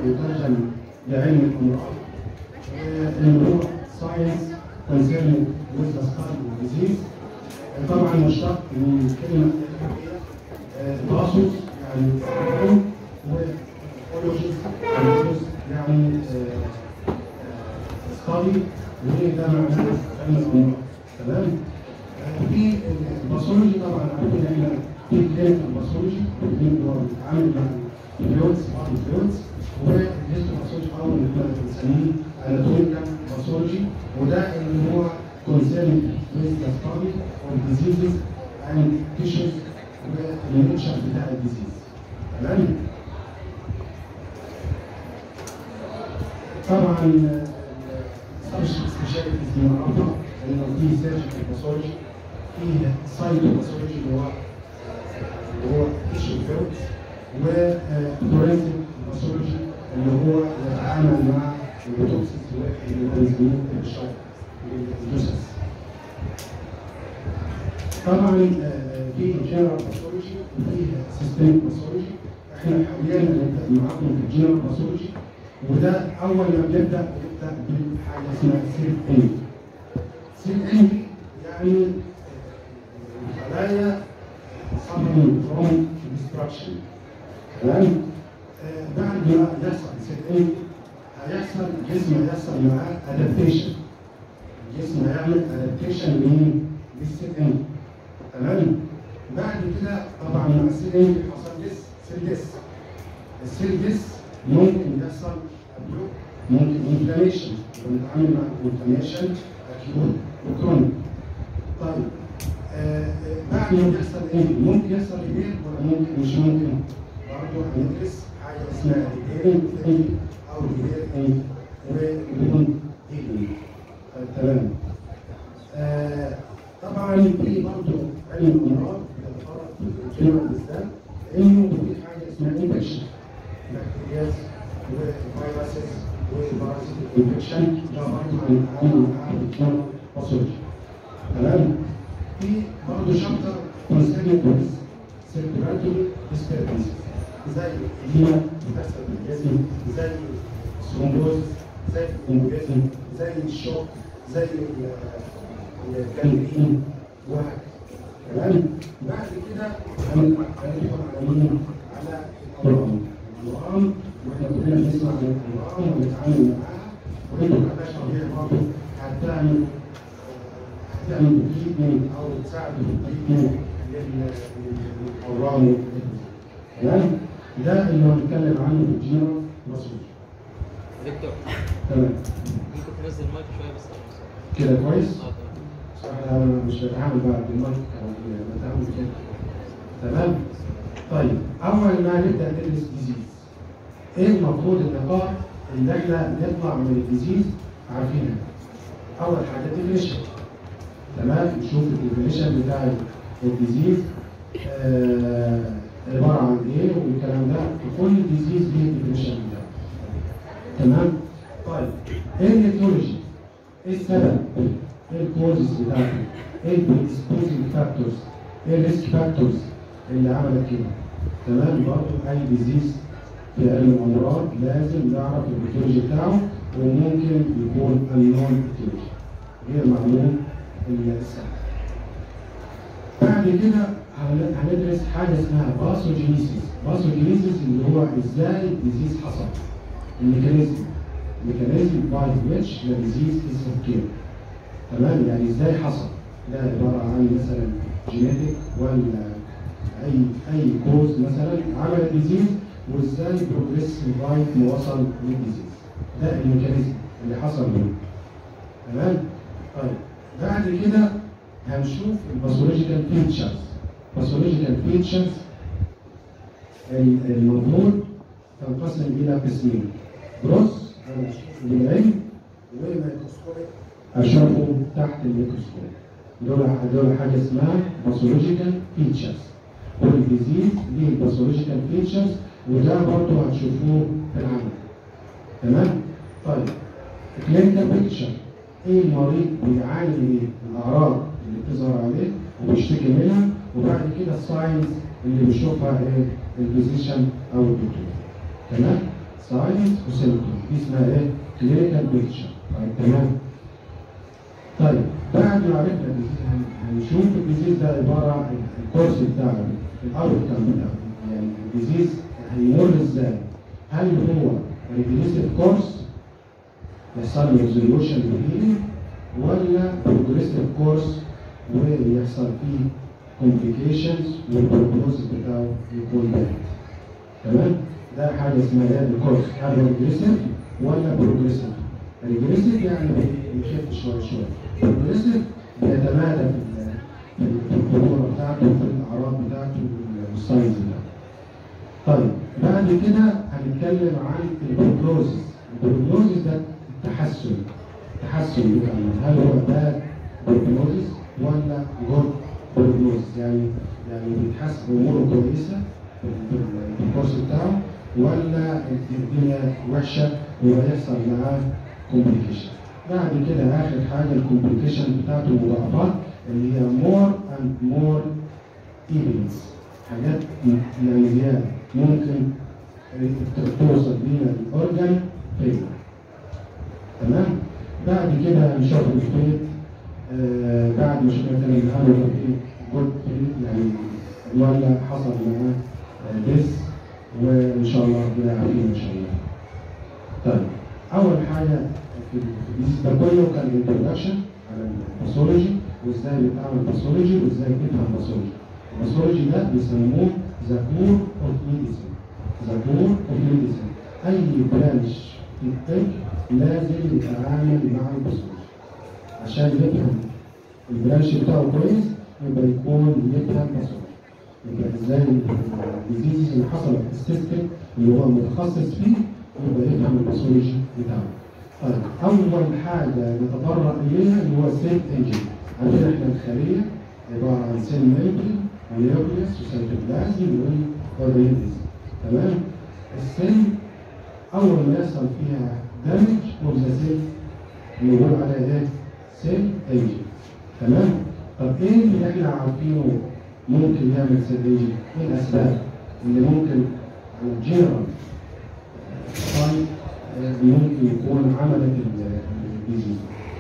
يترجم لعلم الامراض اللي هو ساينس كونسيرن ويز ستادي ديزيز طبعا مشتق من كلمه تخصص يعني علم واولوجيست يعني ستادي وده معناه علم الامراض تمام في الباثولوجي طبعا عارفين احنا في كلينيكال باثولوجي اللي هو بيتعامل مع الفلويدز بعض الفلويدز والهيستوباثولوجي او اللي احنا بنسميه اناتوميكال باثولوجي وده اللي هو concerned with the study of diseases and tissues والنيتشر بتاع الديزيز تمام طبعا سبيشاليتيز دي معروفه انه في سيرجيكال باثولوجي في سايتو باثولوجي اللي هو اللي هو تيشو فيلز وفورنسيك باثولوجي اللي هو يتعامل مع البوتوكسيس والبنزين الشوك الجثث طبعا في جنرال باثولوجي وفي سيستميك باثولوجي احنا حاليا بنبدا معاكم في الجنرال باثولوجي وده اول ما بنبدا بنبدا بحاجه اسمها سيل انجي سيل انجي يعني خلايا suffering from destruction تمام بعد ما يحصل سيل انجي هيحصل الجسم هيحصل معاه ادابتيشن الجسم هيعمل ادابتيشن لمين؟ للسيل انجي تمام بعد كده طبعا مع السيل انجي حصل ديس سيل ديس السيل ديس ممكن يحصل بلوك ممكن انفلاميشن بنتعامل مع انفلاميشن اكيوت وكرونيك طيب آه بعد ما يحصل ايه ممكن يحصل ريبير ولا ممكن مش ممكن برضه هندرس حاجه اسمها ريبيرنج ثيرابي او ريبيرنج وبيكون هيلينج تمام آه طبعا في برضه علم الامراض بيتفرق في الجنرال بالذات انه في حاجه اسمها انفكشن بكتيرياز وفيروسز وبارازيتيك انفكشن ده برضه هنتعامل معاه في الجنرال باثولوجي تمام في برضه شابتر كونسيرنج ويز سيركيولاتوري ديستربنس زي الهيما بتحصل في الجسم زي الثرومبوز زي الكونجريزم زي الشوك زي الجانجرين وهكذا تمام بعد كده هندخل على مين؟ على الأورام الأورام واحنا كلنا بنسمع عن الأورام ونتعامل معاها وانتوا كبشر هي برضه هتعمل هتعمل تريتمنت او تساعد في التريتمنت للأورام تمام ده اللي هنتكلم عنه في الجنرال مصروف دكتور تمام ممكن تنزل المايك شويه بس كده كويس؟ اه تمام صح انا مش بتعامل بقى بالمايك او بتعامل كده تمام طيب اول ما نبدا ندرس ديزيز ايه المفروض النقاط اللي احنا نطلع من الديزيز عارفينها اول حاجه ديفينيشن تمام نشوف الديفينيشن بتاع الديزيز آه عباره عن ايه والكلام ده كل ديزيز ليه الديفينيشن بتاعه تمام طيب ايه النيتولوجي ايه السبب ايه الكوزز بتاعته ايه البريسبوزنج فاكتورز ايه الريسك فاكتورز اللي عملت كده تمام برضه اي ديزيز في علم الامراض لازم نعرف البيتولوجي بتاعه وممكن يكون unknown بيتولوجي غير معلوم السبب بعد كده هن- هندرس حاجه اسمها باثوجينيسيس باثوجينيسيس اللي هو ازاي الديزيز حصل الميكانيزم الميكانيزم باي which the disease is occurred تمام يعني ازاي حصل ده عباره عن مثلا جينيتك ولا اي اي كوز مثلا عمل الديزيز وازاي بروجريس لغايه ما وصل للديزيز ده الميكانيزم اللي حصل منه تمام طيب بعد كده هنشوف الباثولوجيكال فيتشرز باثولوجيكال فيتشرز المفروض تنقسم الى قسمين جروس انا اشوفه بالعين وميكروسكوبيك اشوفه تحت الميكروسكوب دول دول حاجه اسمها باثولوجيكال فيتشرز كل ديزيز ليه باثولوجيكال فيتشرز وده برضه هتشوفوه في العمل تمام طيب كلينيكال بيكتشر ايه المريض بيعاني من ايه؟ الاعراض اللي بتظهر عليه وبيشتكي منها وبعد كده الساينز اللي بيشوفها ايه الفيزيشن او الدكتور تمام ساينز وسيمتوم دي اسمها ايه؟ كلينيكال بيكتشر طيب تمام طيب بعد ما عرفنا الديزيز هن- هنشوف الديزيز ده عباره عن الكورس بتاعه الاوت كام بتاعه يعني الديزيز هيمر ازاي؟ هل هو ريجريسيف كورس يحصل له ريزوليوشن وهيلينج ولا بروجريسيف كورس ويحصل فيه كومبليكيشنز والبروجنوز بتاعه يكون باد تمام؟ ده حاجه اسمها ايه الكورس هل هو ريجريسيف ولا بروجريسيف؟ ريجريسيف يعني بيخف شويه شويه بروجريسيف بيتمادى في ال- في الخطوره بتاعته في الاعراض بتاعته والساينز بتاعته طيب بعد كده هنتكلم عن البروجنوزس البروجنوزس ده التحسن التحسن بتاع هل هو باد بروجنوزس ولا جود بروجنوزس يعني يعني بيتحسن اموره كويسه في ال- في الكورس بتاعه ولا الدنيا وحشه ويحصل معاه كومبليكيشن بعد كده اخر حاجه الكومبليكيشن بتاعته المضاعفات اللي هي مور اند مور ايفنتس حاجات يعني زياده ممكن توصل بينا الاورجان فيلر تمام بعد كده هنشوف الفيت آه بعد ما شفنا تاني الهارو ايه جود فيت يعني ولا حصل معاه آه ديس وان شاء الله ربنا يعافينا ان شاء الله طيب اول حاجه في في ده كله كان انتروداكشن على الباثولوجي وازاي بيتعمل باثولوجي وازاي بيفهم باثولوجي الباثولوجي ده بيسموه ذا كور اوف ميديسن ذا كور اوف ميديسن اي برانش في الطب لازم يتعامل مع الباثولوجي عشان يفهم البرانش بتاعه كويس يبقى يكون يفهم باثولوجي يبقى ازاي الديزيز اللي حصلت في السيستم اللي هو متخصص فيه يبقى يفهم الباثولوجي بتاعه. طيب اول حاجه نتطرق اليها اللي هو السيل انجن. عندنا احنا الخليه عباره عن سيل ميمبرين ونيوكليوس وسيتوبلازم واورجانيزم. تمام؟ السيل اول ما يحصل فيها دامج اوف ذا سيل نقول عليها ايه؟ سيل انجن. تمام؟ طب ايه اللي احنا عارفينه ممكن يعمل سيل انجن؟ ايه الاسباب اللي ممكن على الجنرال طيب ممكن يكون عملت الديزيز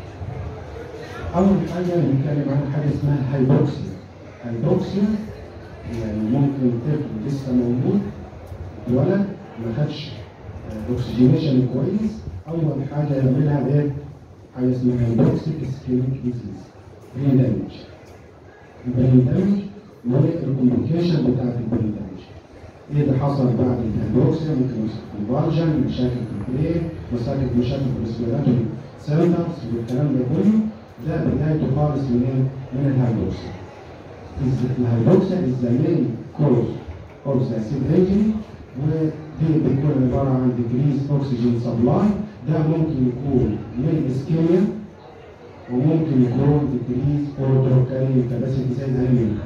اول حاجه نتكلم عن حاجه اسمها الهايبوكسيا الهايبوكسيا يعني ممكن طفل لسه موجود ولد ما خدش اكسجينيشن كويس اول حاجه يعملها ايه حاجه اسمها هايبوكسيك اسكيميك ديزيز برين دامج البرين دامج والكومبليكيشن بتاعت البرين دامج ايه اللي حصل بعد الهيدروكسيا ممكن يحصل كونفرجن مشاكل في البرين مشاكل مشاكل في الريسبيراتوري سنترز والكلام ده كله ده بدايته خالص من ايه؟ من الهيدروكسيا الهيدروكسيا is the main cause of the cell injury ودي بيكون عباره عن decreased oxygen supply ده ممكن يكون من اسكيميا وممكن يكون decreased auto carrying capacity زي الانيميا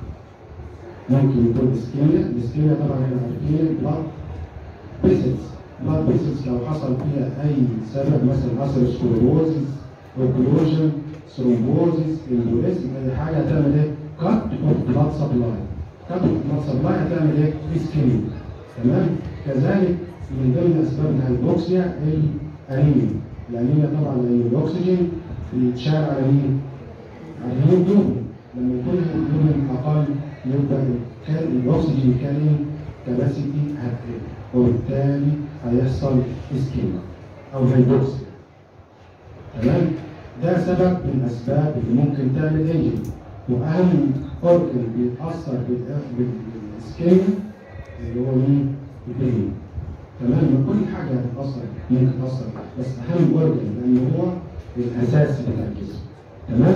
ممكن يكون اسكيميا الاسكيميا طبعا احنا عارفين البلاد فيسلز بلاد فيسلز لو حصل فيها اي سبب مثلا اثيروسكلروزيس اوكلوجن ثرومبوزيس امبوليزم اي حاجه هتعمل ايه؟ كات اوف بلاد سبلاي كات اوف بلاد سبلاي هتعمل ايه؟ اسكيميا تمام كذلك من ضمن اسباب الهيبوكسيا الانيميا الانيميا طبعا لان الاكسجين بيتشال على مين؟ على الهيموجلوبين لما يكون الهيموجلوبين اقل يبقى كان الاكسجين كارينج كاباسيتي هتقل وبالتالي هيحصل اسكيما او هيبوكسيا تمام ده سبب من الاسباب اللي ممكن تعمل انجن واهم اورجن بيتاثر بال- بالاسكيما اللي هو مين؟ البرين تمام ما كل حاجه هتتاثر ممكن تاثر بس اهم اورجن لان هو الاساس بتاع الجسم تمام؟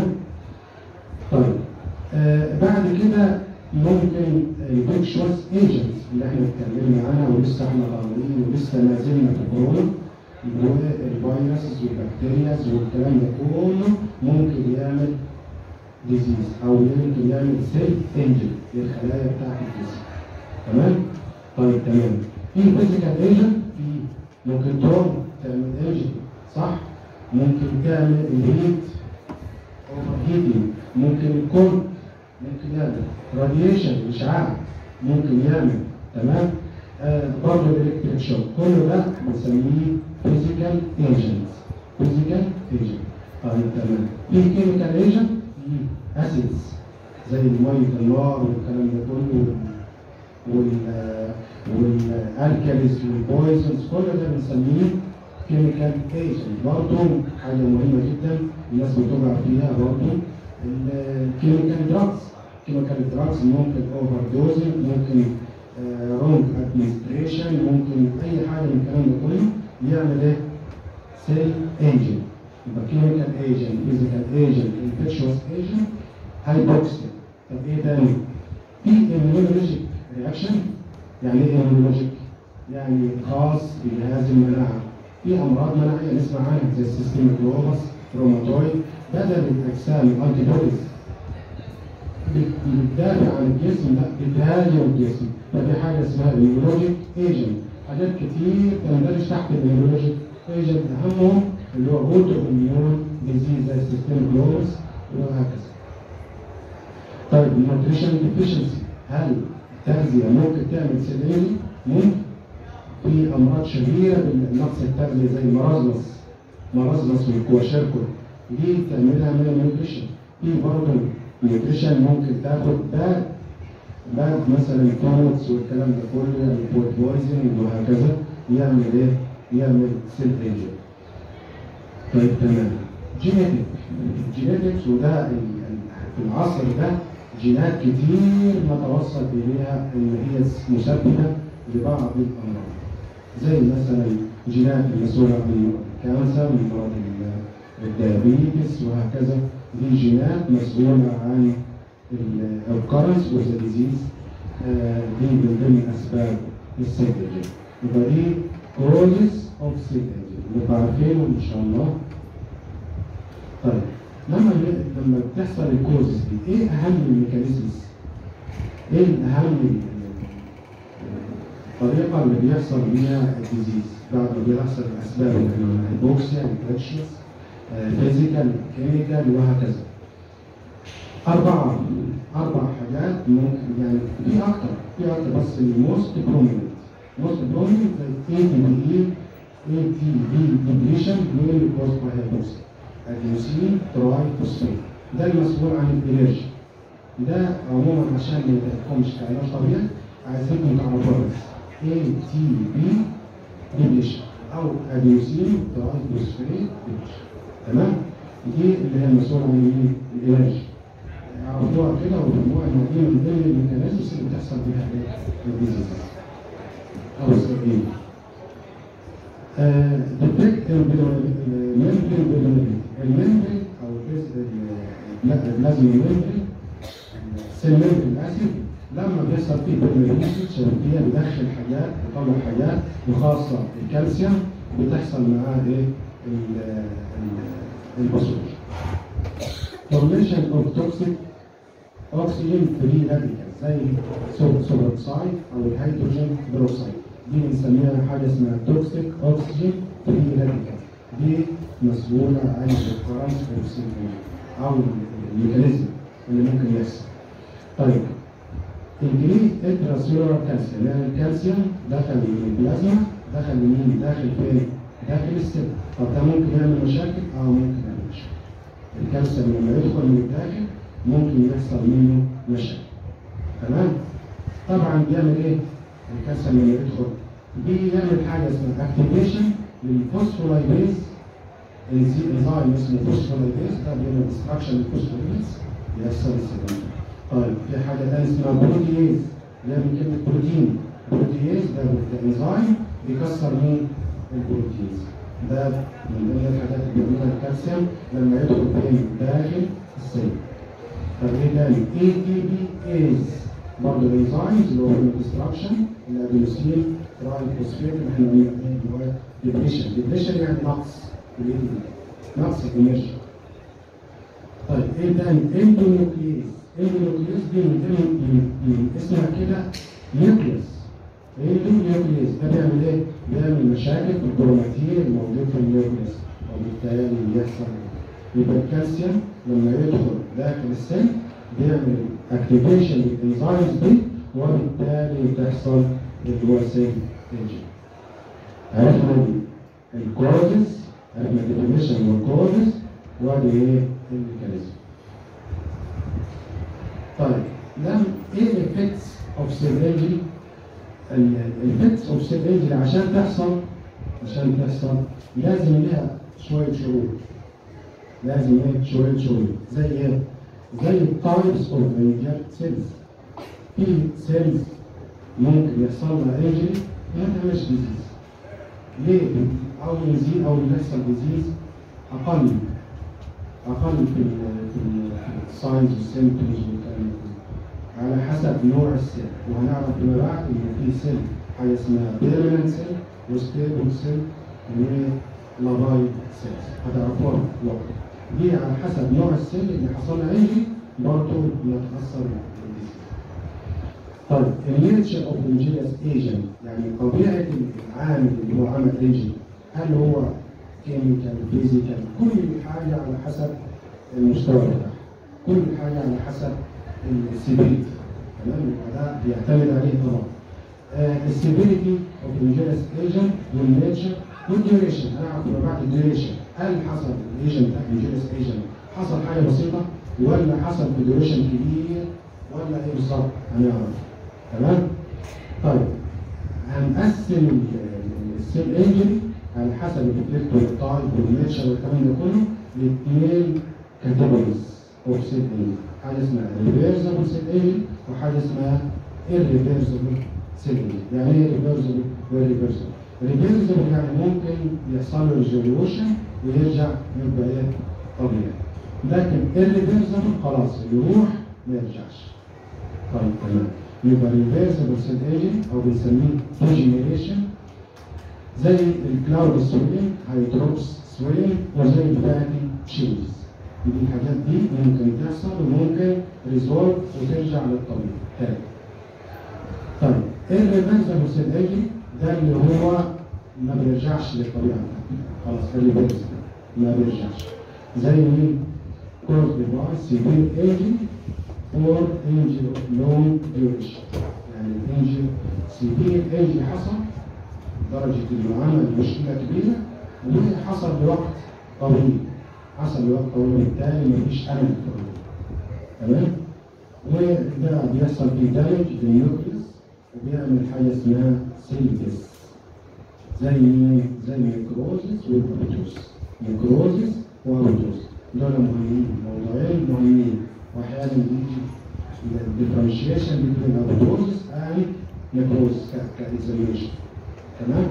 طيب آه بعد كده ممكن الانفكشوس ايجنتس اللي احنا اتكلمنا عنها ولسه احنا غامضين ولسه ما زلنا في كورونا اللي هو الفيروس والبكتيرياز والكلام ده كله ممكن يعمل ديزيز او يمكن يعمل سيل انجن للخلايا بتاعت الجسم تمام؟ طيب تمام في فيزيكال ايجنت في ممكن تروم تعمل ايجنت صح؟ ممكن تعمل الهيت اوفر هيتنج ممكن الكون ممكن يعمل راديشن اشعاع ممكن يعمل تمام آه برضه الالكتريك شوك كل ده بنسميه فيزيكال ايجنت فيزيكال ايجنت طيب تمام في كيميكال ايجنت اسيدز زي الميه النار والكلام ده كله وال والالكاليز والبويزنز كل ده بنسميه كيميكال ايجنت برضه حاجه مهمه جدا الناس بتقع فيها برضه الكيميكال دراجز كيميكال دراجز ممكن اوفر دوزنج ممكن رونج ادمنستريشن ممكن اي حاجه من الكلام ده كله يعمل ايه؟ سيل انجن يبقى كيميكال ايجنت فيزيكال ايجنت انفكشوس ايجنت هايبوكسيا طب ايه تاني؟ في immunologic رياكشن يعني ايه immunologic؟ يعني خاص بجهاز المناعه في امراض مناعيه نسمع عنها زي السيستم كلوبس روماتويد بدل الاجسام الانتي بوديز بتدافع عن الجسم لا بتهاجم الجسم ففي حاجه اسمها immunologic ايجنت حاجات كتير تندرج تحت الاميولوجيك ايجنت اهمهم اللي هو اوتو اميون ديزيز زي السيستم كلوبس وهكذا طيب النيوتريشن ديفيشنسي هل التغذيه ممكن تعمل سيليني؟ ممكن في امراض شهيره بالنقص التغذيه زي مرازمس مرازمس والكواشيركو دي تعملها من النيوتريشن في برضه نيوتريشن ممكن تاخد باد باد مثلا كونتس والكلام ده كله يعني فود بويزنج وهكذا يعمل ايه؟ يعمل سيل انجن طيب تمام جينيتك جينيتكس وده ال- ال- في العصر ده جينات كتير نتوصل اليها ان هي مسببه لبعض الامراض زي مثلا جينات المسؤوله عن الكانسر من مرض ال- الديابيتس وهكذا دي جينات مسؤوله عن الكرنس وذا ديزيز دي من ضمن اسباب السيل انجن يبقى دي كوزز اوف سيل انجن نبقى عارفينه ان شاء الله طيب لما لما بتحصل الكوزز دي ايه اهم الميكانيزمز؟ ايه الاهم الطريقه اللي بيحصل بيها الديزيز بعد ما بيحصل الاسباب الهيبوكسيا انفكشنز فيزيكال كيميكال وهكذا أربعة أربع حاجات ممكن يعني في أكتر في أكتر بس الموست بروميننت موست بروميننت زي اي تي بي اي اي تي بي ديبليشن مين كوز باي هيبوكسيا اديوسين تراي فوسفيت ده المسؤول عن الالرجي ده عموما عشان ما يتفهمش كعلاج طبيعي عايزينكم تعرفوها بس اي تي بي ديبليشن او اديوسين تراي فوسفيت ديبليشن تمام دي اللي هي المسؤوله عن ايه؟ الالرجي عرفوها كده وفهموها ان دي من ضمن الميكانيزمز اللي بتحصل بيها ايه؟ الديزيز او السبيل ديتكت الممبرين بالممبرين الممبرين او البلازما ممبرين السيل ممبرين اسيد لما بيحصل فيه بالميكانيزم فيها بيدخل حاجات بيطلع حاجات وخاصه الكالسيوم بتحصل معاه ايه؟ البصور formation of toxic oxygen free radicals زي سوبروكسايد او الهيدروجين بروكسايد دي بنسميها حاجه اسمها توكسيك اوكسجين فري راديكال دي مسؤوله عن الكورنس او الميكانيزم اللي ممكن يحصل طيب انكريز انتراسيولار كالسيوم يعني الكالسيوم دخل من البلازما دخل منين؟ داخل فين؟ داخل السيل طب ده ممكن يعمل مشاكل؟ اه ممكن يعمل مشاكل الكالسيوم لما يدخل من الداخل ممكن يحصل منه مشاكل تمام؟ طبعا بيعمل ايه؟ الكالسيوم لما يدخل بيعمل حاجه اسمها اكتيفيشن للفوسفولايبيز انزيم اسمه فوسفولايبيز ده بيعمل ديستراكشن للفوسفولايبيز بيحصل السيلين طيب في حاجه ثانيه اسمها بروتييز اللي هي من كلمه بروتين بروتييز ده انزيم بيكسر مين؟ البروتينز ده من ضمن الحاجات اللي بيعملها الكالسيوم لما يدخل فين؟ داخل السيل طب ايه تاني؟ اي تي بي ايز برضه الانزيمز اللي هو الديستراكشن الادينوسين تراي فوسفيت اللي احنا قلنا عليه اللي هو ديبريشن ديبريشن يعني نقص في الاي تي بي نقص الانرجي طيب ايه تاني؟ اندونيوكليز اندونيوكليز دي من ضمن من اسمها كده نيوكليس ايه النيوكليس ده بيعمل ايه؟ بيعمل مشاكل في الكروماتين الموجود في النيوكليس وبالتالي يحصل يبقى الكالسيوم لما يدخل داخل السيل بيعمل اكتيفيشن للانزيمز دي وبالتالي تحصل اللي هو سيل انجن عرفنا الكوزز عرفنا الديفينيشن والكوزز وادي ايه الميكانيزم طيب لم ايه الافكتس اوف سيل انجري الافكتس اوف سيل انجري عشان تحصل عشان تحصل لازم لها شويه شروط لازم ايه شويه شروط زي ايه زي التايبس اوف انجر سيلز في سيلز ممكن يحصل لها انجري ما تعملش ديزيز ليه؟ او يزيد او يحصل ديزيز اقل اقل في ال في الساينز والسيمتومز والكلام ده على حسب نوع السيل وهنعرف فيما بعد ان في سيل حاجه اسمها بيرمننت سيل وستيبل سيل ولابايد سيلز هتعرفوها وقت دي على حسب نوع السيل اللي حصل لها انجري برضه بيتاثر بالديزيز طيب النيتشر اوف انجينيوس ايجنت يعني طبيعه العامل اللي هو عمل انجن هل هو كيميكال فيزيكال كل حاجه على حسب المستوى بتاعها كل حاجه على حسب السيفيريتي تمام يبقى ده بيعتمد عليه طبعا السيفيريتي اوف انجينيوس ايجنت والنيتشر والديوريشن هنعرف فيما بعد الديوريشن هل حصل الايجنت بتاع انجينيوس ايجنت حصل حاجه بسيطه ولا حصل في ديوريشن كبير ولا ايه بالظبط هنعرف تمام طيب هنقسم السيل انجن على حسب الافكت والتايب والنيتشر والكلام ده كله لاثنين كاتيجوريز اوف سيل انجن حاجه اسمها ريفيرسبل سيل انجن وحاجه اسمها irreversible سيل انجن يعني ايه ريفيرسبل وريفيرسبل ريفيرسبل يعني ممكن يحصل له ريزوليوشن ويرجع يبقى ايه طبيعي لكن irreversible خلاص يروح ما يرجعش طيب تمام يبقى ريفيرسبل سيل ايجنت او بنسميه ديجنريشن زي الكلاود سويلنج هيدروبس سويلنج وزي الفاتي تشينجز دي الحاجات دي ممكن تحصل وممكن ريزولف وترجع للطبيعي تاني طيب الريفيرسبل سيل ايجنت ده اللي هو ما بيرجعش للطبيعه بتاعته خلاص الريفيرسبل ما بيرجعش زي مين؟ كورس ديفايس سيفير ايجنت or injury of long duration يعني الانجل سيفير انجل حصل درجة انه عمل مشكلة كبيرة وحصل لوقت طويل حصل لوقت طويل وبالتالي مفيش امل طويل تمام وده بيحصل في دامج للنيوكليس وبيعمل حاجة اسمها سيلجس زي زي النيكروزس والابوتوس نيكروزس وابوتوس دول مهمين موضوعين مهمين واحيانا بيجي الديفرنشيشن بين الابوتوزس اند نيكروز كاكزامينشن تمام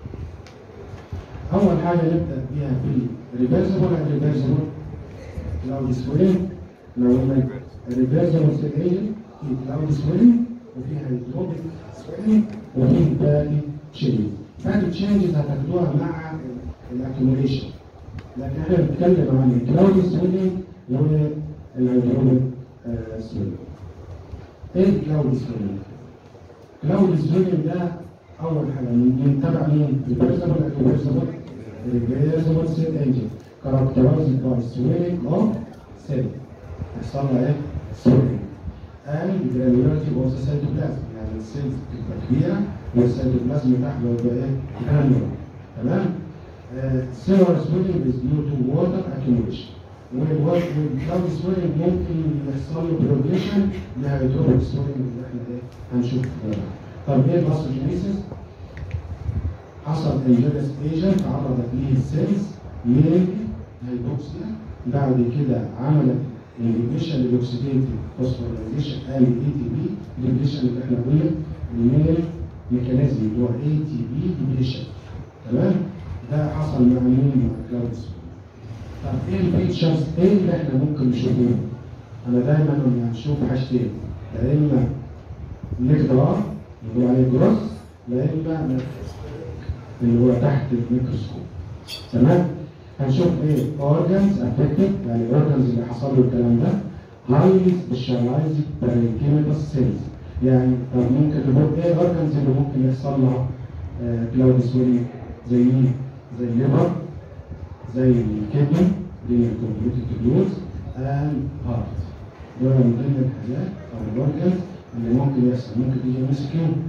اول حاجه نبدا بيها في ريفرسبل اند ريفرسبل كلاود سويلنج لو قلنا ريفرسبل سيلين في كلاود سويلنج وفي هيدروبيك سويلنج وفي بادي تشينج بادي تشينجز هتاخدوها مع الاكيوميليشن لكن احنا بنتكلم عن الكلاود سويلنج والهيدروبيك سويلنج ايه الكلاود سويلنج؟ كلاود سويلنج ده اول حاجه من تبع مين؟ ريفرسبل ريفرسبل ريفرسبل سيل انجن كاركترايزد باي سويلنج اوف سيل يحصل لها ايه؟ سويلنج and granularity of the cytoplasm يعني السيلز بتبقى كبيره والسيتوبلازم بتاعها بيبقى ايه؟ granular تمام؟ سيلر سويلنج is due to water accumulation والكلاود سويلنج ممكن يحصل له بروجريشن لهيدروبيك سويلنج اللي احنا ايه هنشوف طب ايه الباثوجينيسيس؟ حصل انجلس ايجنت تعرضت ليه السيلز من هيبوكسيا بعد كده عملت انهبيشن للاكسيديتيف فوسفوريليزيشن اند اي تي بي ديبليشن اللي احنا قلنا المين ميكانيزم اللي هو اي تي بي ديبليشن تمام؟ ده حصل مع مين؟ مع كلاود سويلنج طب ايه الفيتشرز ايه اللي احنا ممكن نشوفه؟ انا دايما لما هنشوف حاجتين يا اما مقدار اللي هو عليه جروس لا اما اللي هو تحت الميكروسكوب تمام؟ هنشوف ايه؟ اورجانز افكتد يعني الاورجانز اللي حصل له الكلام ده هايلي سبيشاليزد بارينكيميكال سيلز يعني طب ممكن نقول ايه الاورجانز اللي ممكن يحصل لها كلاود سويلنج زي مين؟ زي الليفر زي الكدني دي الكومبليتد تبيوز اند هارت دول من ضمن الحاجات او الاورجنز اللي ممكن يحصل ممكن تيجي ام اس كيو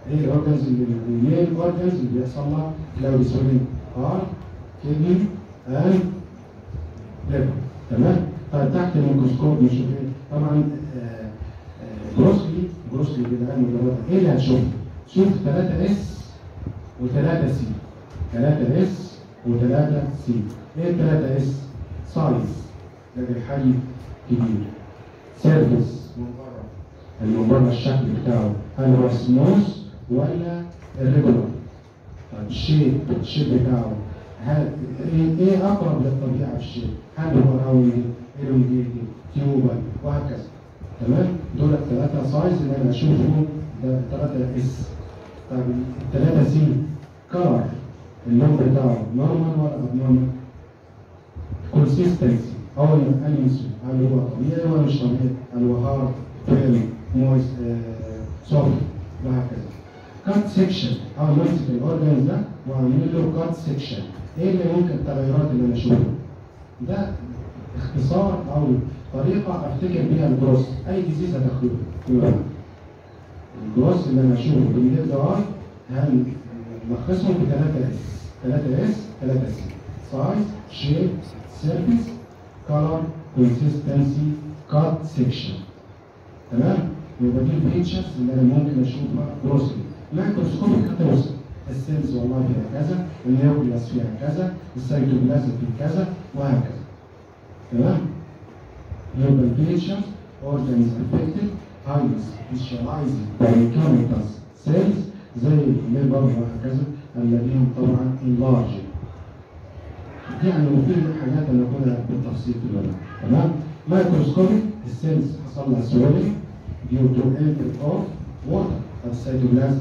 ايه الاورجنز اللي المين اورجنز اللي بيحصل لها كلاود سويلنج ار كدني اند ليفر تمام طيب تحت الميكروسكوب نشوف ايه طبعا آه، آه، جروسلي جروسلي بالعلم الجراحي ايه اللي هتشوفه؟ شوف 3 اس و3 سي 3 اس و3 سي ايه 3 اس؟ سايز يعني الحجم كبير سيرفيس من بره يعني من بره الشكل بتاعه هل هو سموث ولا irregular طيب الشيب الشيب بتاعه هل ايه إيه اقرب للطبيعه في الشيب؟ هل هو راوندي الونجيتي تيوبال وهكذا تمام؟ دول الثلاثه سايز اللي انا اشوفهم ده ثلاثه اس طيب الثلاثه سي كار اللون بتاعه نورمال ولا ابنورمال؟ كونسيستنسي اول ما انسى هل هو طبيعي ولا مش طبيعي؟ هل هو هارد فيرم مويس سوفت وهكذا كات سيكشن او نمسك الاورجنز ده واعمل له كات سيكشن ايه اللي ممكن التغيرات اللي انا اشوفها؟ ده اختصار او طريقه افتكر بيها الجروس اي ديزيز هتاخدوها الجروس اللي انا اشوفه بالليل ده اي هل نلخصهم بثلاثه اس ثلاثه اس ثلاثه سي سايز شيب سيرفيس color consistency cut section تمام يبقى دي الفيتشرز اللي انا ممكن اشوفها جروسلي مايكروسكوبيك هتوصل السيلز والله فيها كذا النيوكليوس فيها كذا السيتوبلازم فيه كذا وهكذا تمام يبقى الفيتشرز organs affected highly specialized biochemical cells زي الليبر وهكذا الذين طبعا enlarged يعني وفي حاجات انا اقولها بالتفصيل دلوقتي تمام مايكروسكوبيك السيلز حصل لها سويلنج due to entry of water السيتوبلازم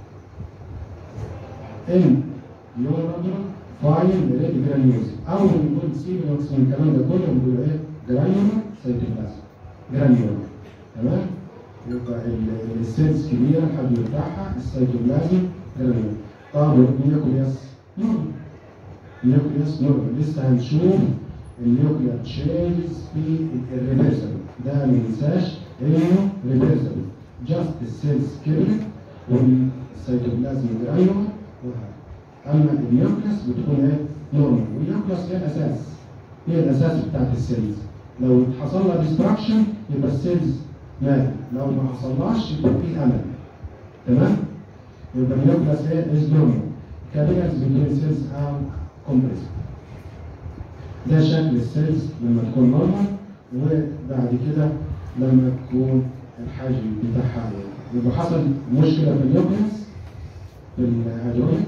ان يورابل فاين ريد جرانيوز اول ما نقول سيبلوكس من الكلام ده كله بنقول ايه جرانيولا سيتوبلازم جرانيولا تمام يبقى ال- السيلز كبيره الحجم بتاعها السيتوبلازم جرانيولا طبعا النيوكليوس نورمال النيوكليوس نورمال لسه هنشوف النيوكلير تشينجز في الريفرسبل ده ما ننساش انه ريفرسبل جاست السيلز كبرت والسيتوبلازم جرانيولا وهكذا اما النيوكليس بتكون ايه؟ نورمال والنيوكليس هي الاساس هي الاساس بتاعت السيلز لو حصل لها ديستراكشن يبقى السيلز ماتت لو ما حصلهاش يبقى في امل تمام؟ يبقى النيوكليس هي از نورمال كابيلارز بين سيلز او كومبريس ده شكل السيلز لما تكون نورمال وبعد كده لما تكون الحجم بتاعها عالي. يبقى حصل مشكله في النيوكليس في الهيدروليك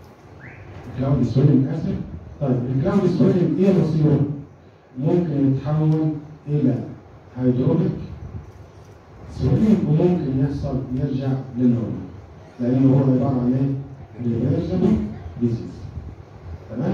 كلاود سويلنج اسيد طيب الكلاود سويلنج ايه مصيره؟ ممكن يتحول الى هيدروليك سويلنج وممكن يحصل يرجع للنورمال لانه هو عباره عن ايه؟ ريفرسبل ديزيز تمام؟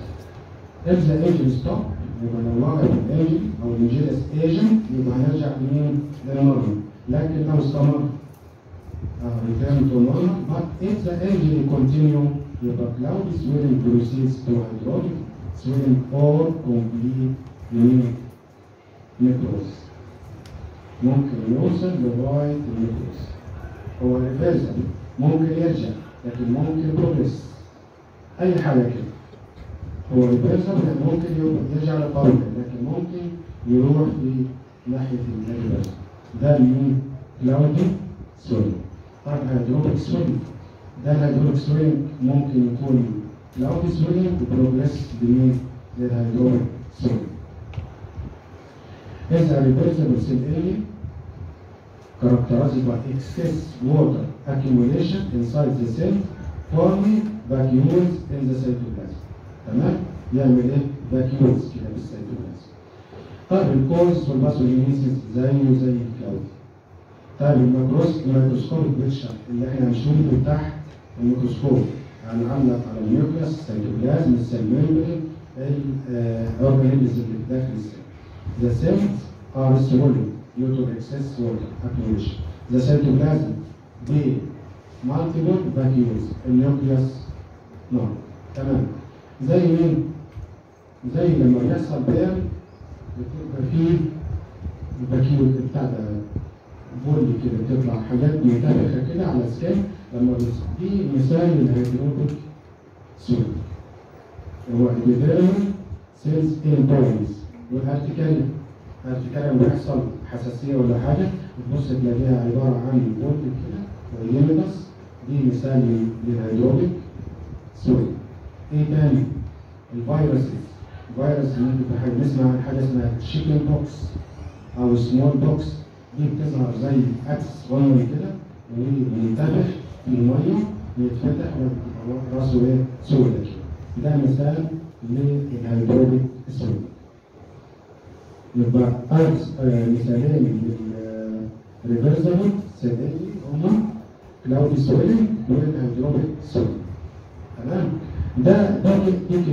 if the agent stop يبقى لو وقف الايجنت او الانجيلس ايجنت يبقى هنرجع لمين؟ للنورمال لكن لو استمر uh, return to normal but if the injury continue يبقى cloud swelling proceeds to hydraulic swelling or complete unit necrosis ممكن يوصل لغاية النكروس هو ريفرسبل ممكن يرجع لكن ممكن بروجريس أي حاجة كده هو ريفرسبل ممكن يبقى- يرجع للقوي لكن ممكن يروح في ناحية الريفرسبل ده مين؟ كلاودي سويلنج طبعا هيدروبيك سويلنج ده الهيدروبيك سويلنج ممكن يكون كلاودي سويلنج وبروجريس بمين؟ للهيدروبيك سويلنج is a reversible cell area characterized by excess water accumulation inside the cell forming vacuoles in the cytoplasm تمام يعمل ايه vacuoles كده في السيتوبلازم طيب الكوز والباثوجينيسيس زيه زي الكلاود طيب الميكروس الميكروسكوبيك بيكشر اللي احنا هنشوفه تحت الميكروسكوب هنعلق على النيوكليس السيتوبلازم السيل ميمبرين الاورجانيزمز اللي داخل السيل The cells are swollen due to excess water accumulation. The cytoplasm be multiple vacuoles. النيوكليوس نوع تمام زي مين؟ زي لما بيحصل بيرن بتبقى فيه الفاكيول بتاع ده بولي كده بتطلع حاجات منتفخه كده على سكان لما بس دي مثال للهيدروبيك سوري هو epithelial cells in bones والارتكاريا الارتكاريا لما يحصل حساسيه ولا حاجه بتبص تلاقيها عباره عن بولت كده ويميدس دي مثال للهيدروبيك سوري ايه تاني؟ الفيروسز فيروس ممكن حاجه نسمع عن حاجه اسمها تشيكن بوكس او سمول بوكس دي بتظهر زي اكس صغير كده وينتفخ في الميه ويتفتح ويبقى راسه ايه سودة كده ده مثال للهيدروبيك سوري يبقى أرز مثالين للريفرسبل سيداتي هما كلاودي سويلنج والهيدروبيك سويلنج تمام ده ده دي كده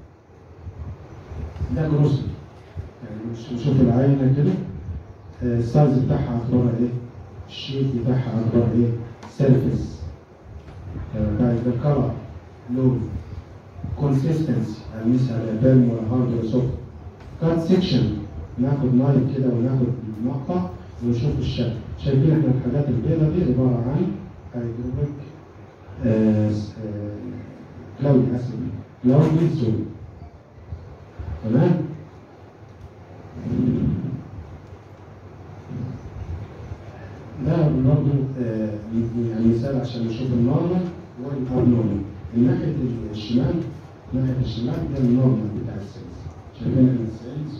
ده جروس يعني مش نشوف العينه كده آه، السايز بتاعها اخبارها ايه الشيب بتاعها اخبار ايه سيرفيس بعد ده كلر لون كونسيستنسي هنمسها على بيرم ولا هارد ولا سوفت كات سيكشن ناخد نايف كده وناخد مقطع ونشوف الشكل شايفين احنا الحاجات البيضاء دي عباره عن هيدروبيك كلاود اسيد كلاود سوري تمام ده برضه آه، يعني مثال عشان نشوف النورمال والابنورمال الناحيه الشمال ناحيه الشمال ده النورمال بتاع السيلز شايفين السيلز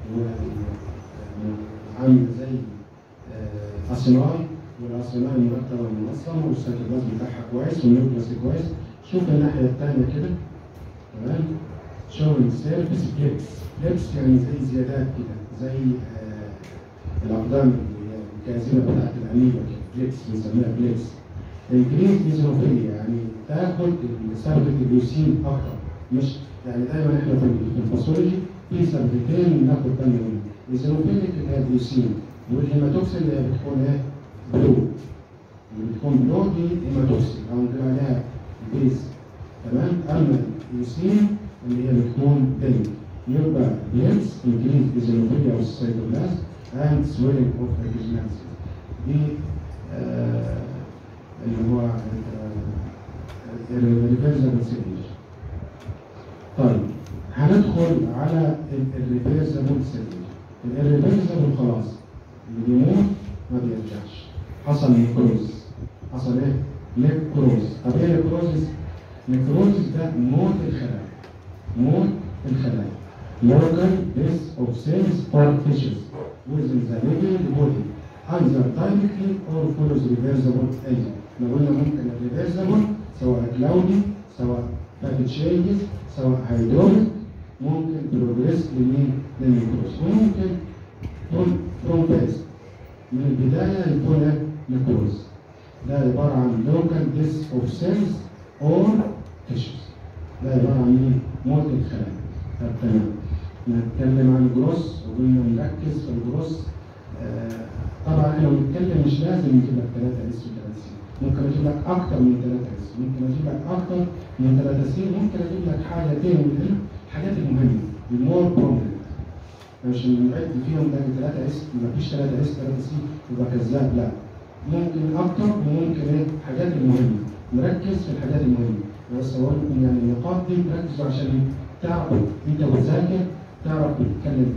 عامل زي آه، اسيناي والاسيناي مرتبه ومنظمه والسيتوبلازم بتاعها كويس والنيوكلاس كويس شوف الناحيه الثانيه كده تمام شوينج سيرفيس بليبس بليبس يعني زي زيادات كده زي آه الاقدام اللي هي الكازينه بتاعت الاميبا كده بليبس بنسميها بليبس انكريز ايزوفيليا يعني تاخد سلبة اليوسين اكتر مش يعني دايما احنا في في الباثولوجي في سلبتين ناخد بالنا منهم ايزوفيليك اللي هي اليوسين والهيماتوكسين اللي هي بتكون ايه؟ بلو اللي بتكون بلو دي هيماتوكسين او نقول عليها بيز تمام اما اليوسين اللي هي بتكون بينك يبقى بلينس انكريز ايزوفيليا اوف السيتوبلازم اند سويلنج اوف الاجنانس دي آه اللي هو الريفرسبل سيلز طيب هندخل على الريفرسبل سيلز الريفرسبل خلاص اللي بيموت ما بيرجعش حصل نيكروز حصل ايه؟ نيكروز طب ايه نيكروز؟ نيكروز ده موت الخلايا موت الخلايا local death of cells or tissues within the living body either directly or follows reversible agent. احنا قلنا ممكن الريفرسبل سواء كلاودي سواء فات تشينجز سواء هيدروليك ممكن بروجريس لمين؟ للنيكروز وممكن يكون فروم بيس من البدايه يكون نيكروز ده عباره عن لوكال ديس اوف سيلز اور تيشوز ده عباره عن مين؟ موت الخلايا طب تمام نتكلم عن الجروس وقلنا نركز في الجروس آه طبعا احنا بنتكلم مش لازم نجيب لك 3 اس و 3 سي ممكن اجيب لك اكتر من 3 اس ممكن اجيب لك اكتر من 3 سي ممكن اجيب لك حاجتين من هنا الحاجات المهمه المور بروبلم مش نعد فيهم ده 3 اس مفيش 3 اس 3 سي يبقى كذاب لا ممكن اكتر وممكن ايه الحاجات المهمه نركز في الحاجات المهمه بس اقول لكم يعني النقاط دي تركزوا عشان تعرفوا انت بتذاكر تعرف تتكلم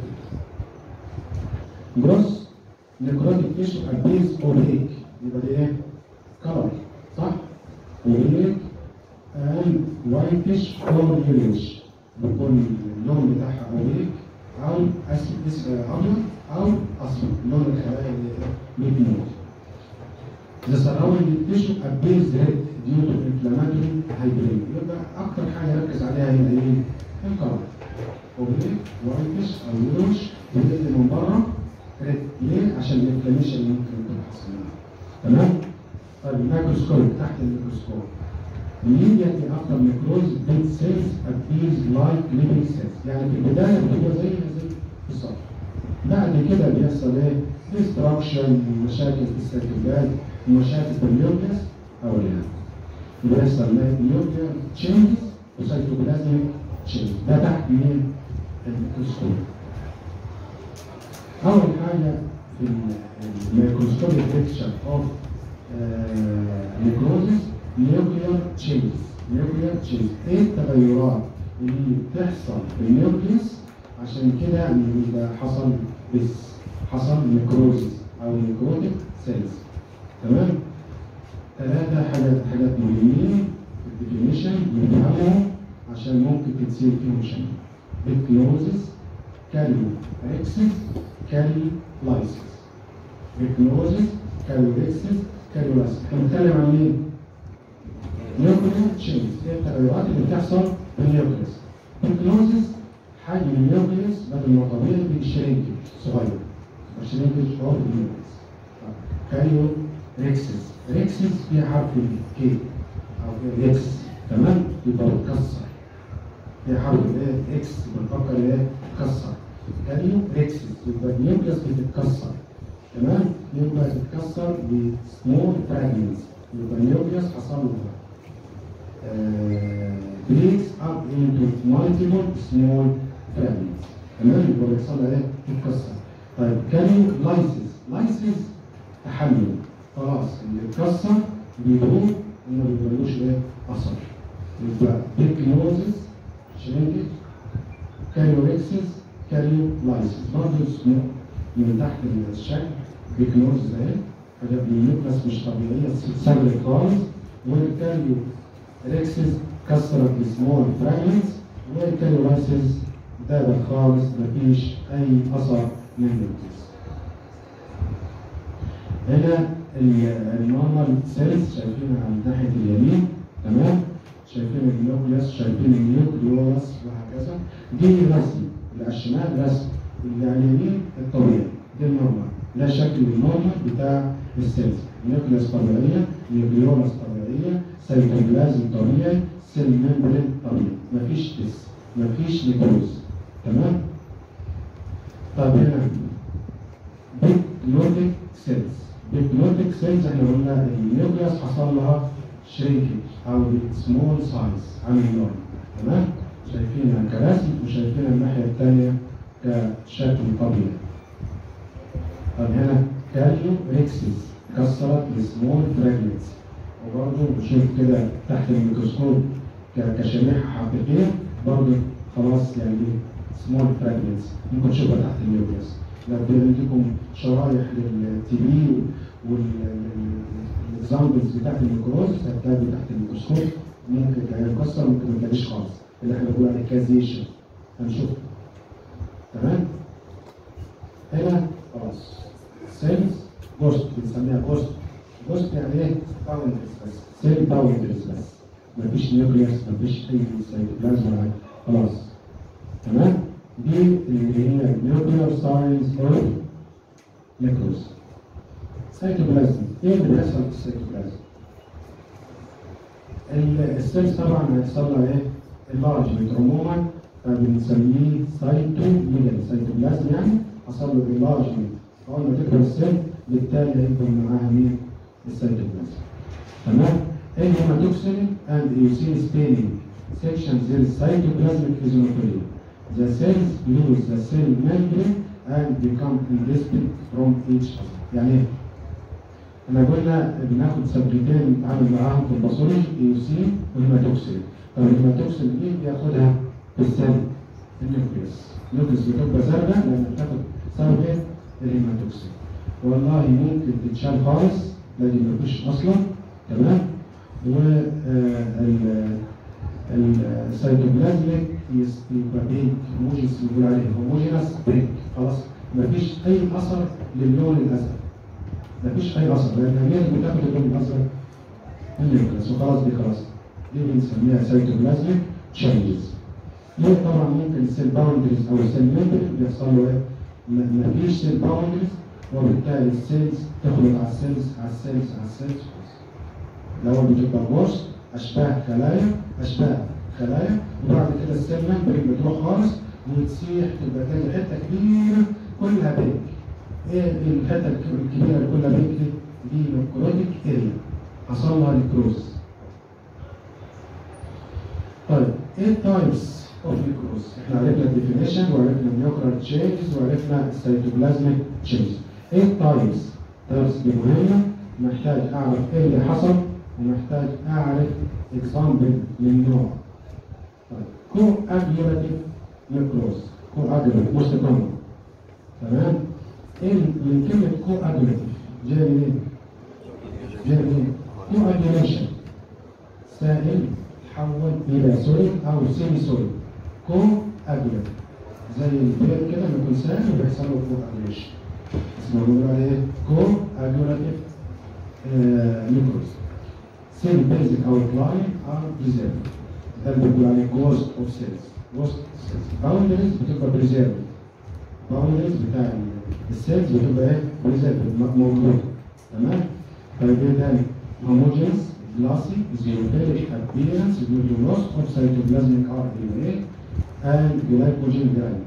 جروس نيكروتيك تيشو ابيز اوريك يبقى دي ايه؟ كلر صح؟ اوريك اند وايتش اور يلوش بيكون اللون بتاعها اوريك او اسود ابيض او اصفر لون الخلايا اللي بتموت The surrounding tissue appears red due to inflammatory hyperemia يبقى اكتر حاجه ركز عليها هنا ايه؟ الكلر اوبليك وايتش او يلوش بتقل من بره ريد ليه؟ عشان الانفلاميشن اللي ممكن يكون حاصل منها تمام؟ طيب الميكروسكوب تحت الميكروسكوب immediately after necrosis dead cells appears like living cells يعني في البدايه بتبقى زيها زي بالظبط بعد كده بيحصل ايه؟ destruction مشاكل في السيركلات ومشاكل في النيوكليس او الهام بيحصل نيوكلير تشينجز وسيتوبلازميك تشينج ده تحت مين؟ الميكروسكوب اول حاجه في الميكروسكوبيك بيكتشر اوف نيكروزس نيوكلير تشينجز نيوكلير تشينجز ايه التغيرات اللي بتحصل في النيوكليس عشان كده ان يبقى حصل بس حصل نيكروزس او نيكروتيك سيلز تمام ثلاثة حاجات حاجات مهمين في الديفينيشن نفهمهم عشان ممكن تتصير فيهم شيء بيكنوزس كاليو ريكسس كالي لايسس بيكنوزس كاليو ريكسس كاليو لايسس احنا بنتكلم عن مين؟ نيوكلير تشينجز هي التغيرات اللي بتحصل في النيوكليس بيكنوزس حجم النيوكليس بدل ما طبيعي بيشرينك صغير الشرينكج هو في النيوكليس كاليو ريكسس ريكسس فيها حرف الكي او ريكس تمام يبقى بتكسر فيها حرف الايه اكس بنفكر ايه تكسر كاليو ريكسس يبقى النيوكليس بتتكسر تمام يبقى تتكسر بسمول فراجمنتس يبقى النيوكليس حصل لها بريكس اب انتو مالتيبل سمول فراجمنتس تمام يبقى بيحصل لها ايه تتكسر طيب كاليو لايسيس لايسيس تحمل خلاص اللي اتكسر بيدوم وما بيبقالوش ايه اثر يبقى بيكنوزس شرينكج كاريوريكسس كاريو لايسيس برضه اسمه من تحت الشكل بيكنوزس اهي حاجه بالنيوكلاس مش طبيعيه اتسربت خالص والكاريو ريكسس كسرت السمول فراجمنتس والكاريو لايسيس دابت خالص مفيش اي اثر من النيوكلاس هنا النورمال سيلز شايفينها على ناحيه اليمين تمام شايفين النيوكليوس شايفين النيوكليوس وهكذا دي رسم اللي على الشمال رسم اللي على اليمين الطبيعي دي النورمال ده شكل النورمال بتاع السيلز نيوكليوس طبيعيه نيوكليوس طبيعيه سيتوبلازم طبيعي سيل ممبرين طبيعي مفيش تس مفيش نيكروز تمام طب هنا بيكلوتيك سيلز بيكلوتيك سيلز احنا قلنا النيوكليوس حصل لها شرينكج او سمول سايز عن النورم تمام شايفينها كرسم وشايفينها الناحيه الثانيه كشكل طبيعي طب هنا كاليو ريكسيس كسرت السمول فراجمنتس وبرضه بشوف كده تحت الميكروسكوب ك- كشريحه حقيقيه برضه خلاص يعني دي سمول فراجمنتس ممكن تشوفها تحت النيوكليوس لو بيديكم شرايح للتي بي والاكزامبلز بتاعت الميكروز هتلاقي تحت الميكروسكوب ممكن تلاقيها مكسر ممكن ما تلاقيش خالص اللي احنا بنقول عليه كازيشن هنشوف تمام هنا خلاص سيلز جوست بنسميها جوست جوست يعني ايه باوندرز بس سيل باوندرز بس مفيش نيوكليوس مفيش اي سيتوبلازم ولا حاجه خلاص تمام دي اللي هي نيوكلير ساينس اوف نيكروز سيتوبلازم ايه اللي بيحصل في السيتوبلازم؟ ال- السيلز طبعا هيحصل لها ايه؟ اللارجمنت عموما فبنسميه سايتوميجالي سيتوبلازم يعني حصل له اللارجمنت اول ما تكبر السيل بالتالي هيكبر معاها مين؟ السيتوبلازم تمام؟ الهيماتوكسين and eosine staining sections there is cytoplasmic eosinophilia. The cells lose the cell membrane and become indistinct from each other. يعني ايه؟ احنا قلنا بناخد سبجتين نتعامل معاهم في الباثولوجي ايوسين وهيماتوكسين. طب الهيماتوكسين دي بياخدها في السيل النيوكليوس. النيوكليوس بتبقى زرقاء لما بتاخد سبب ايه؟ الهيماتوكسين. والله ممكن تتشال خالص لكن مفيش اصلا تمام؟ و السيتوبلازميك يبقى بينك هوموجينس بيقول عليه هوموجينس بينك خلاص مفيش اي اثر للون الازرق مفيش اي اثر لان هي بتاخد اللون الازرق النيوكليس وخلاص دي خلاص دي بنسميها سيتوبلازميك تشينجز ليه طبعا ممكن السيل باوندريز او السيل ممبرين بيحصل له ايه؟ م- مفيش سيل باوندريز وبالتالي السيلز تخلط على السيلز على السيلز على السيلز الأول بتبقى غوص أشباه خلايا أشباه خلايا وبعد كده السيل ممبرين بتروح خالص وتسيح تبقى تاني حتة كبيرة كلها بينك. إيه الحتة الكبيرة اللي كلها بينك دي؟ دي نكروتيك اريا حصل لها نكروز. طيب إيه التايبس أوف نكروز؟ إحنا عرفنا الديفينيشن وعرفنا النيوكلير تشينجز وعرفنا السيتوبلازميك تشينجز. إيه التايبس؟ التايبس دي مهمة محتاج اعرف ايه اللي حصل ومحتاج اعرف اكزامبل من نوع طيب كو اجيولاتيف نيكروز كو اجيولاتيف موست كومن تمام ايه من كلمه كو اجيولاتيف جاي منين؟ جاي منين؟ كو اجيوليشن سائل تحول الى سوليد او سيمي سوليد كو اجيولاتيف زي البيض كده لما يكون سائل وبيحصل له كو اجيوليشن اسمه بيقول عليه كو اجيولاتيف نيكروز سيل بيزك او كلاين ار بريزيرف ده اللي بيقول عليه جوست اوف سيلز جوست سيلز باوندريز بتبقى بريزيرف باوندريز بتاع السيلز بتبقى ايه بريزيرف موجوده تمام طيب ايه تاني homogeneous glossy xenophilic appearance due to loss of cytoplasmic RNA and glycogen granule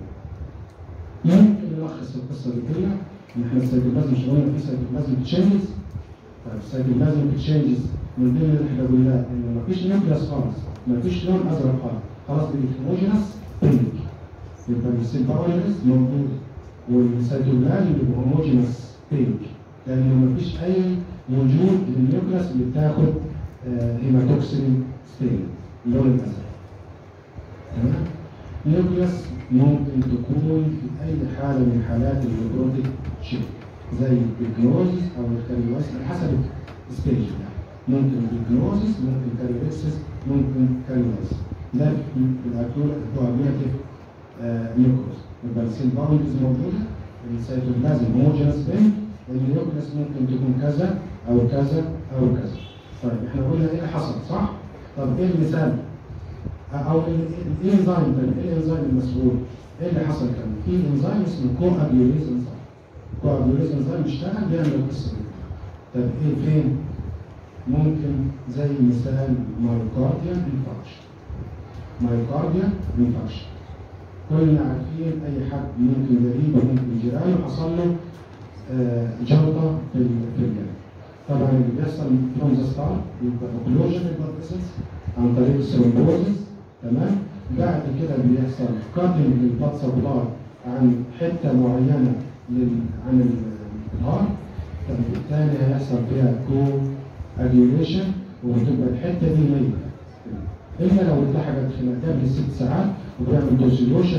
ممكن نلخص القصه دي كلها ان احنا السيتوبلازم مش قلنا في سيتوبلازم تشينجز طيب السيتوبلازم تشينجز من ضمن اللي احنا قلناه ان مفيش نيوكليوس خالص مفيش لون ازرق خالص خلاص بقت هوموجينس بينك يبقى السيمباوليز موجود والسيتوبلازم يبقى هوموجينس بينك لان مفيش اي وجود للنيوكليوس اللي بتاخد آه، هيماتوكسين ستين اللون الازرق تمام نيوكليوس ممكن تكون في اي حاله من حالات النيكروتيك شيب زي البيجنوزيس او الكاريوس على حسب الستيج يعني ممكن بيجنوزيس ممكن كاريوسيس ممكن كاريوس ده في الكوابيلاتيف نيوكليوس يبقى السيل باوندز موجوده السيتوبلازم هوموجينس بين النيوكليوس ممكن تكون كذا او كذا او كذا طيب احنا قلنا ايه اللي حصل صح؟ طب ايه المثال؟ او الانزيم ده ايه الانزيم المسؤول؟ ايه اللي حصل كان؟ في انزيم اسمه كو ابيوليز انزيم كو ابيوليز انزيم اشتغل بيعمل القصه دي طب ايه فين؟ ممكن زي مثال مايوكارديا انفكشن مايوكارديا انفكشن كلنا عارفين اي حد ممكن قريب ممكن جيرانه حصل له آه، جلطه في ال- في الجلد طبعا اللي بيحصل فروم ذا ستارت يبقى اوكلوجن البلد فيسلز عن طريق الثرومبوزس تمام بعد كده بيحصل كاتنج للبلد سبلاي عن حته معينه لل... عن ال- الهارت طب بالتالي هيحصل فيها كو اديوليشن وتبقى الحته دي ميته الا لو اتلحقت خلال قبل ست ساعات وبيعمل دوسيلوشن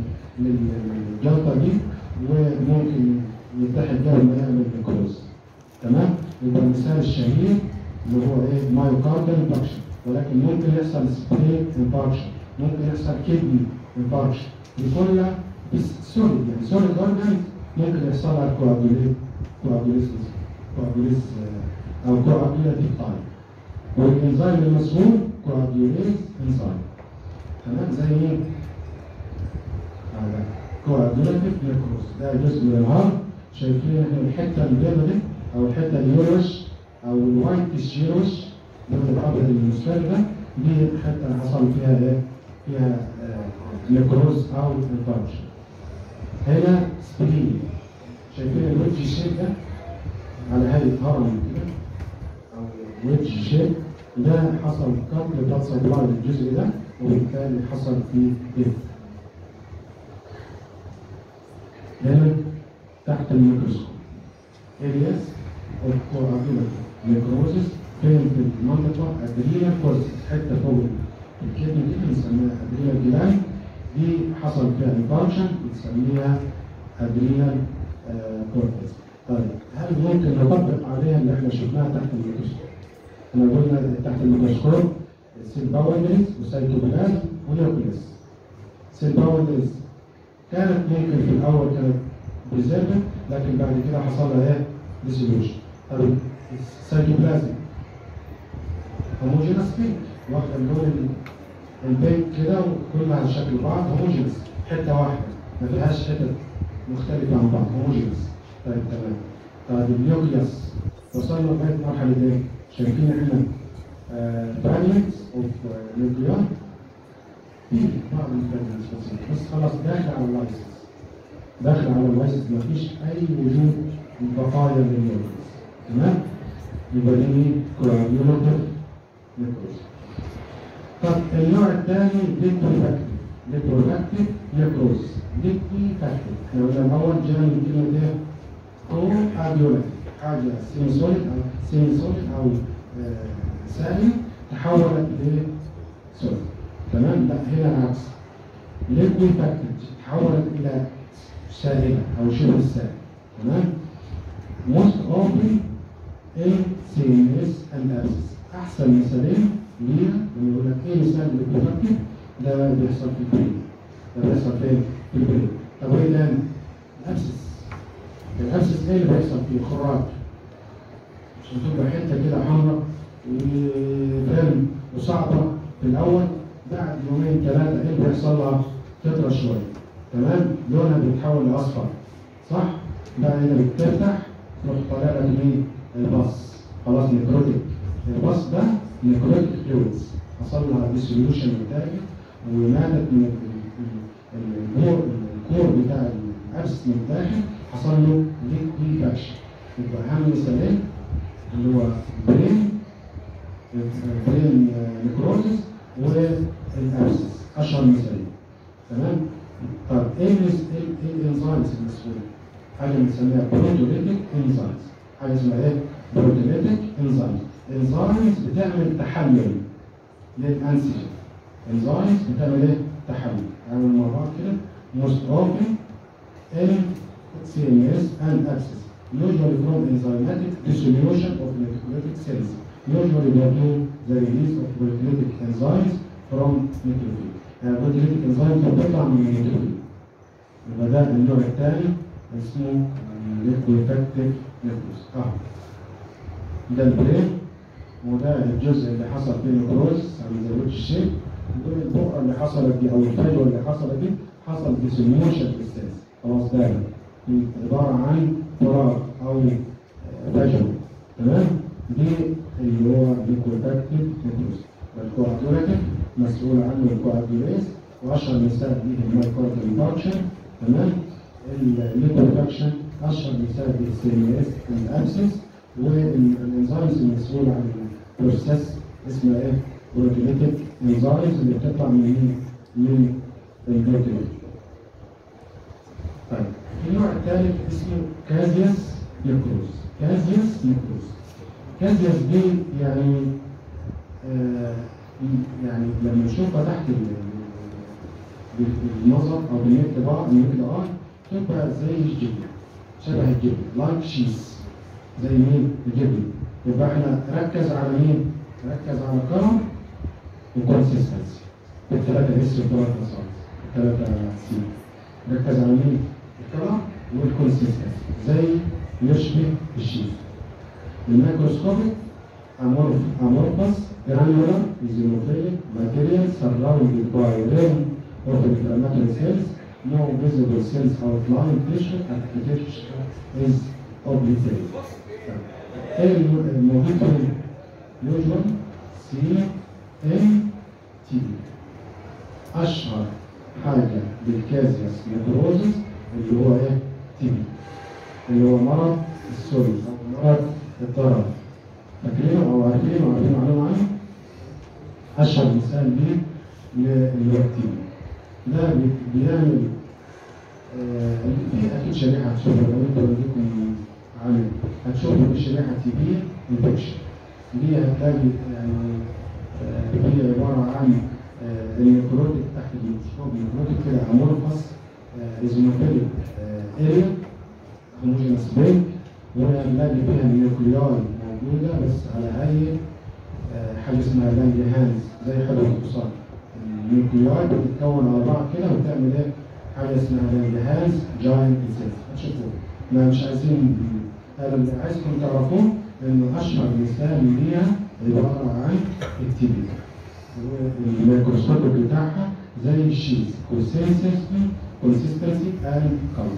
للجلطه دي وممكن يتحد قبل ما يعمل نيكروز تمام يبقى المثال الشهير اللي هو ايه مايوكاردال انفكشن ولكن ممكن يحصل سبرين انفكشن ممكن يحصل كدني انفكشن دي كلها سوليد يعني سوليد اورجان ممكن يحصل لها كوابوليت كوابوليس كوابوليس آه، او كوابوليتيف تايب والانزيم المسؤول كوابوليز انزيم تمام زي مين؟ على كوابوليتيف نيكروز ده جزء من الهارت شايفين احنا الحته البيضاء دي او الحته اليوروش او الوايت يوروش اللون الابيض المصفر ده دي حته حصل فيها ايه؟ فيها آه، نيكروز او انفكشن هنا سبلين شايفين الويدج شيب ده على هيئه هرم كده او ويدج شيب ده حصل قبل بلاد سبلاي للجزء ده وبالتالي حصل فيه ديث هنا تحت الميكروسكوب areas of coagulation necrosis فين في المنطقة adrenal cortex حتة فوق الكدني دي بنسميها adrenal gland دي حصل فيها infarction بنسميها adrenal آه، cortex طيب هل ممكن نطبق عليها اللي احنا شفناها تحت الميكروسكوب؟ احنا قلنا تحت الميكروسكوب سيل باوندريز وسيتوبلازم ونيوكليس سيل باوندريز كانت ممكن في الاول كانت بريزيرفد لكن بعد كده حصل لها ايه؟ ديسولوشن طب السيتوبلازم هوموجينس بينك واخده اللون ال- البينك كده وكلها على شكل بعض هوموجينس حته واحده ما فيهاش حتت مختلفه عن بعض هوموجينس طيب تمام طيب النيوكليوس وصلنا لغايه مرحله ايه؟ شايفين احنا فراجمنتس اوف نيوكليون في بعض الفراجمنتس بس بس خلاص داخل على اللايسنس داخل على اللايسنس مفيش اي وجود بقايا للنيوكليوس تمام؟ يبقى دي مين؟ كوابيولوتيف نيكروز طب النوع الثاني ديكتورفاكتيف ديكتورفاكتيف نيكروز ديكتورفاكتيف احنا قلنا الاول جاي من كلمه ايه؟ كو ابيولوتيف حاجه سيمسوليد او سيمي سوليد او آه، سائل تحولت لسوليد تمام لا هنا العكس ليكويد باكج تحولت الى سائله او شبه السائل تمام most often in CNS and abscess احسن مثالين ليها لما يقول لك ايه مثال للبروفاكتيف ده بيحصل في البرين ده بيحصل فين؟ في البرين طب وايه الان؟ الابسس الابسس ايه اللي بيحصل فيه؟ خراج عشان تبقى حته كده حمراء وفيلم وصعبه في الاول بعد يومين ثلاثه ايه اللي بيحصل لها؟ تطرى شويه تمام؟ لونها بيتحول لاصفر صح؟ بقى هنا بتفتح تروح طالع لك مين؟ الباص خلاص نيكروتيك الباص ده نيكروتيك فلويدز حصل لها ديسوليوشن نتائج وماتت من ال- ال- الكور الكور بتاع الابسس من الداخل حصل له ليكويفاكشن يبقى اهم مثالين اللي هو برين برين نيكروزس والابسس اشهر مثالين تمام طب ايه الانز- ايه إيه الانزيمز المسؤوله؟ حاجه بنسميها بروتوليتيك انزيمز حاجه اسمها ايه؟ بروتوليتيك انزيمز انزيمز بتعمل تحلل للانسجين انزيمز بتعمل ايه؟ تحلل يعني مرات كده most often in CNS and abscess usually from enzymatic dissolution of nucleotic cells usually due to the release of proteolytic enzymes from nucleophile يعني proteolytic enzymes بتطلع من النيوكليوفيل يبقى ده النوع الثاني اسمه ليكويفاكتيف نيكروز اه ده البرين وده الجزء اللي حصل فيه نيكروز عم زي الشيب ودول البقعه اللي حصلت دي او الفجوه اللي حصلت دي حصل ديسيميشن في السيلز خلاص ده عباره عن فراغ او فجوه تمام دي اللي هو ليكويفاكتيف نيكروز والكوادولاتيف مسؤول عنه الكوادوليز واشهر مثال ليه المايكروتال انفكشن تمام الليكوفاكشن اشهر مثال للسي اس الابسس والانزيمز المسؤول عن البروسيس اسمها ايه؟ بروتينيتك انزيمز اللي بتطلع من مين؟ من البروتين. طيب النوع الثالث اسمه كازياس نيكروز كازياس نيكروز كازياس دي يعني آه يعني لما نشوفها تحت ال- بالنظر او بالنت بقى النت اه تبقى زي الجبنه شبه الجبنه لايك شيز زي مين؟ الجبنه يبقى احنا ركز على مين؟ ركز على كرم وكونسيستنسي الثلاثه اس والثلاثه صار الثلاثه سي ركز على مين؟ الكرم والكونسيستنسي زي يشبه الشيز الميكروسكوبيك amorph- amorphous granular eosinophilic material surrounded by ring of inflammatory cells, no visible cells outline tissue architecture is obliterated. ايه الم- الموجود في يوجوال سي ام تي اشهر حاجه بالكازياس نيكروزس اللي هو ايه؟ تي بي اللي هو مرض السوري او مرض الضرر فاكرينه او عارفينه او عارفين معلومه عنه؟ اشهر مثال ليه اللي هو التي بي ده بي- بيعمل آه، في اكيد شريحه هتشوفها لو انتوا عندكم عامل هتشوفوا في شريحه تي بي انفكشن دي هتلاقي يعني آه، هي عباره عن آه، النيكروتيك تحت الميكروسكوب النيكروتيك كده امورفس ايزونوفيليك اريا هوموجينس بينك ونلاقي فيها النيوكلياي موجوده بس على هيئه آه، حاجه اسمها لانجهانز زي حلقه الحصان النيوكلياي بتتكون على بعض كده وبتعمل ايه؟ حاجه اسمها لانجهانز جاينت سيلز هتشوفوه ما مش عايزين انا اللي عايزكم تعرفوه انه اشهر مثال ليها عباره عن التي بي والميكروسكوب بتاعها زي الشيز كونسيستنسي كونسيستنسي اند كولر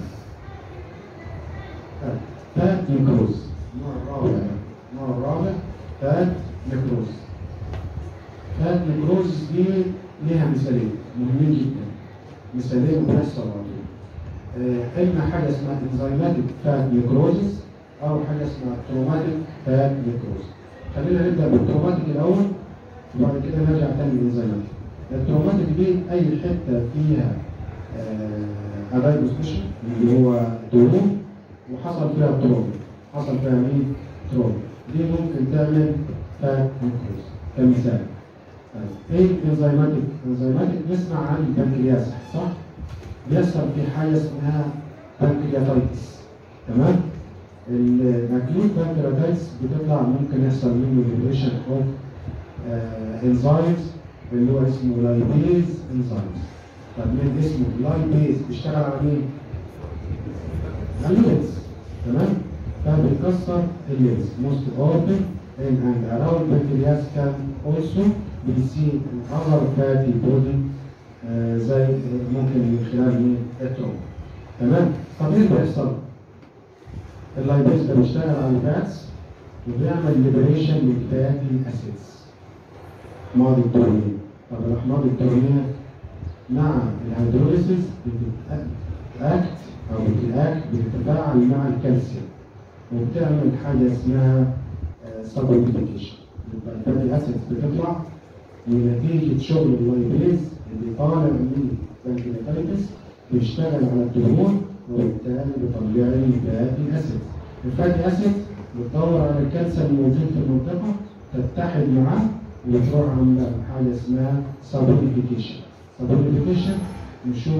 فات نيكروز النوع الرابع النوع الرابع فات نيكروز فات نيكروز دي ليها مثالين مهمين جدا مثالين وبس على طول آه، اما حاجه اسمها انزيماتيك فات نيكروزس او حاجه اسمها تروماتيك فات نيكروز خلينا نبدا بالتروماتيك الاول وبعد كده نرجع تاني للانزيماتيك التروماتيك دي اي حته فيها ادايبوس تيشو اللي هو دهون وحصل فيها تروما حصل فيها مين؟ تروما دي ممكن تعمل فات نيكروز كمثال طيب ايه الانزيماتيك؟ الانزيماتيك نسمع عن البنكرياس صح؟ بيحصل في حاجه اسمها بنكرياتايتس تمام؟ الاكيوت بنكرياتايتس بتطلع ممكن يحصل منه ليبريشن اوف انزيمز اللي هو اسمه لايبيز انزيمز طب من اسمه لايبيز بيشتغل على مين؟ على الليبز تمام؟ فبيكسر الليبز most often in and around pancreas can also be seen in other fatty body آه، زي ممكن من خلال مين؟ التروما تمام؟ طب ايه اللي بيحصل؟ اللايبيز ده بيشتغل على الفاتس وبيعمل ليبريشن للفاتي اسيدز ماضي الدهنية طب الاحماض الدهنية مع الهيدروليسيس بتأكت او بتأكت بتتفاعل مع الكالسيوم وبتعمل حاجة اسمها سبورتيفيكيشن يبقى الفاتي اسيدز بتطلع ونتيجة شغل اللايبيز اللي طالع من البنكرياتايتس بيشتغل على الدهون وبالتالي بيطلع لي فاتي اسيد الفاتي اسيد بتدور على الكالسيوم الموجود في المنطقة تتحد معاه وتروح عاملة حاجة اسمها سبورتيفيكيشن سبورتيفيكيشن نشوف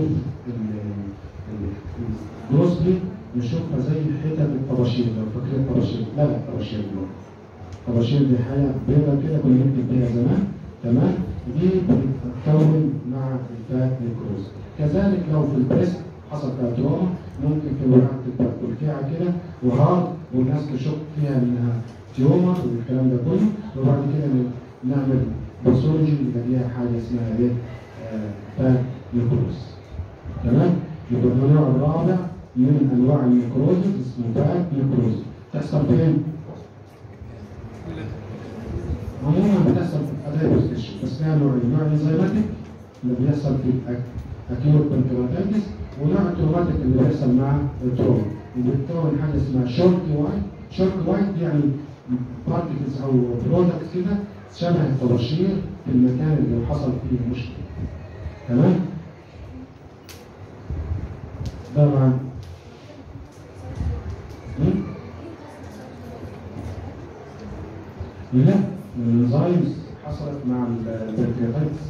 الجروسلي نشوفها زي حتت الطباشير لو فاكرين الطباشير لا لا الطباشير دول الطباشير دي حاجة بيضة كده كنا بنكتب بيها زمان تمام دي بتتكون مع الفات نيكروز كذلك لو في البريست حصل فيها تروما ممكن في الوقت تبقى كلكعه كده وهارد والناس تشك فيها انها تيومر والكلام ده كله وبعد كده نعمل باثولوجي يبقى ليها حاجه اسمها ايه؟ آه، فات نيكروز تمام؟ يبقى النوع الرابع من انواع النيكروز اسمه فات نيكروز تحصل فين؟ عموما بتحصل في الاداء والتشو بس فيها نوعين نوع انزيماتيك اللي بيحصل في اكيوت بنكرياتايتس ونوع التروماتيك اللي بيحصل مع التروما وبتكون حاجه اسمها شورت وايت شورت وايت يعني بارتكلز او برودكت كده شبه الطباشير في المكان اللي حصل فيه المشكله تمام طبعا لا الانزيمز حصلت مع البنكرياتايتس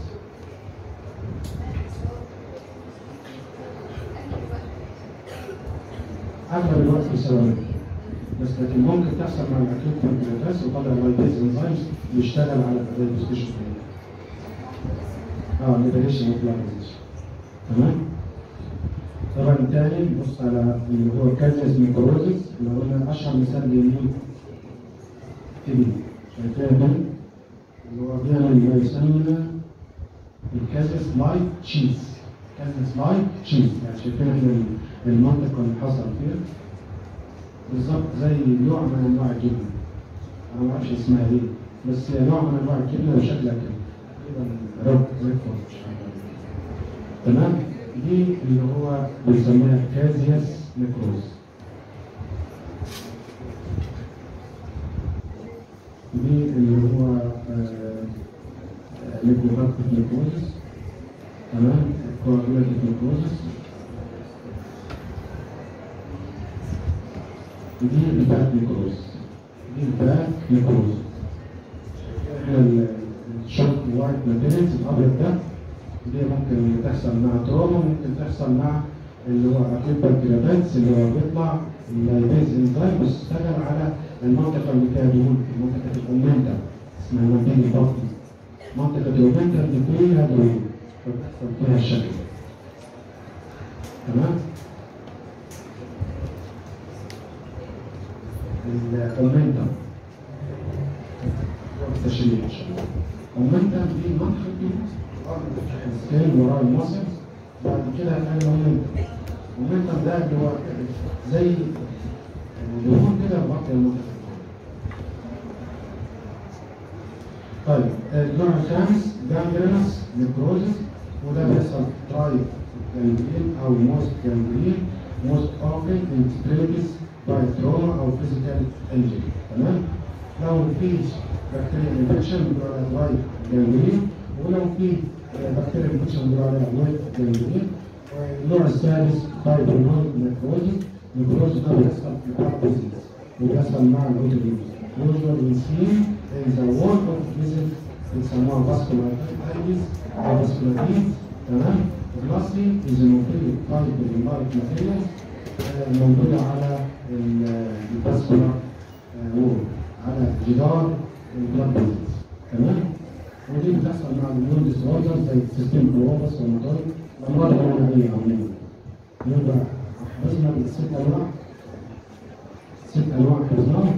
اغلب الوقت بسبب بس لكن ممكن تحصل مع الاكيوت بنكرياتايتس وطبعا اللايبيز انزيمز بيشتغل على الاديبوستيشن اه ليبريشن وبلاكيزيشن تمام طبعا تاني بص على اللي هو الكالسيوس ميكروزيس اللي قلنا اشهر مثال لمين؟ تبي شايفين ده اللي هو بيعمل ما يسمى الكالسيوس لايت تشيز كالسيوس لايت تشيز يعني شايفين احنا المنطقه اللي حصل فيها بالظبط زي نوع من انواع الجبنه انا ما اعرفش اسمها ايه بس هي نوع من انواع الجبنه وشكلها كده تقريبا رب ريكورد مش عارف تمام دي اللي هو بيسميها كازياس نيكروز دي اللي هو ليكوهاكتيف نيكروزس تمام كواجولاتيف نيكروزس دي الباك نيكروز دي الباك نيكروز احنا الشورت وايت ماتيريالز الابيض ده دي ممكن تحصل مع تروما ممكن تحصل مع اللي هو اكيد بنكرياتايتس اللي هو بيطلع اللايبيز انزيم بيشتغل على المنطقه اللي فيها دهون منطقه الاومنتا اسمها مدينه البطن منطقه الاومنتا اللي فيها دهون فبتحصل فيها الشكل تمام الاومنتا التشريح ان شاء الله اومنتا دي منطقه السكين وراء المصر بعد كده هتلاقي مومنتم مومنتم ده اللي هو زي الدهون كده بغطي المنطقه طيب النوع الخامس جانجرينس نيكروزس وده بيحصل ترايب جانجرين او موست جانجرين موست اوفن انتجريتس باي تروما او فيزيكال انجري تمام لو مفيش بكتيريا انفكشن بنقول عليها ترايب جانجرين ولو في بكتيريا انفكشن بنقول عليها وايت جانجرين والنوع السادس فايبرنول نيكروزس نيكروزس ده بيحصل في بعض الديزيز وبيحصل مع الاوتوميون usually seen in the wall of visit بنسموها vascularitis أو vasculitis تمام البلاستي is a nucleic type of material آه، موجودة على الفاسكولار وول على جدار البلاد فيزلز تمام ودي بتحصل مع النيون ديسوردر زي السيستم كلوبس والموتوريك الامراض العموميه عموما يبقى حفظنا بالست انواع ست انواع حفظناهم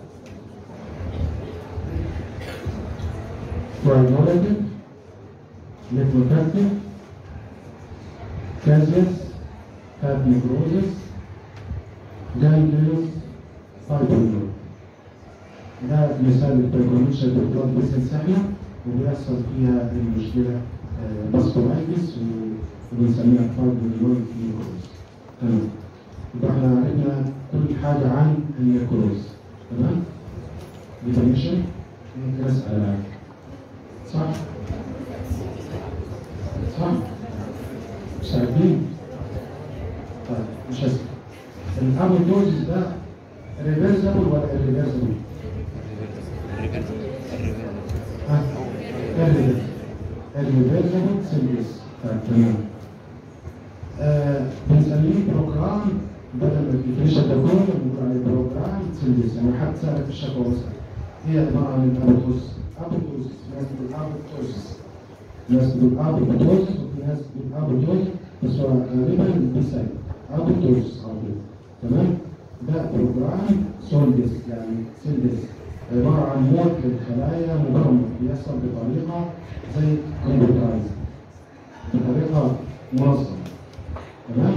coagulative nephroprotective caseous fat necrosis ganglion fibrosis ده مثال البريكونيشن بالبلاد فيسل سهله وبيحصل فيها المشكله باسكولايتس وبنسميها فايبريلويد نيكروز تمام يبقى احنا عرفنا كل حاجه عن النيكروز تمام ديفينيشن ممكن اسال عنها. صح صح مش عارفين طيب مش هسأل الابودوزيس ده ريفرسبل ولا irreversible؟ ها؟ irreversible irreversible سيلز طيب تمام آه، بنسميه بروجرام بدل ما الديفينيشن ده كله بنقول عليه بروجرام سيلز يعني حد سأل في الشكوى مثلا هي عبارة عن الابوتوز ابوتوز ناس بتقول ابوتوز ناس بتقول ابوتوز وفي ناس بتقول ابوتوز بس هو غالبا بيسال ابوتوز على طول تمام ده بروجرام سولدس يعني سيلدس عبارة عن موت للخلايا مبرمج بيحصل بطريقة زي كمبيوترايز بطريقة منظمة تمام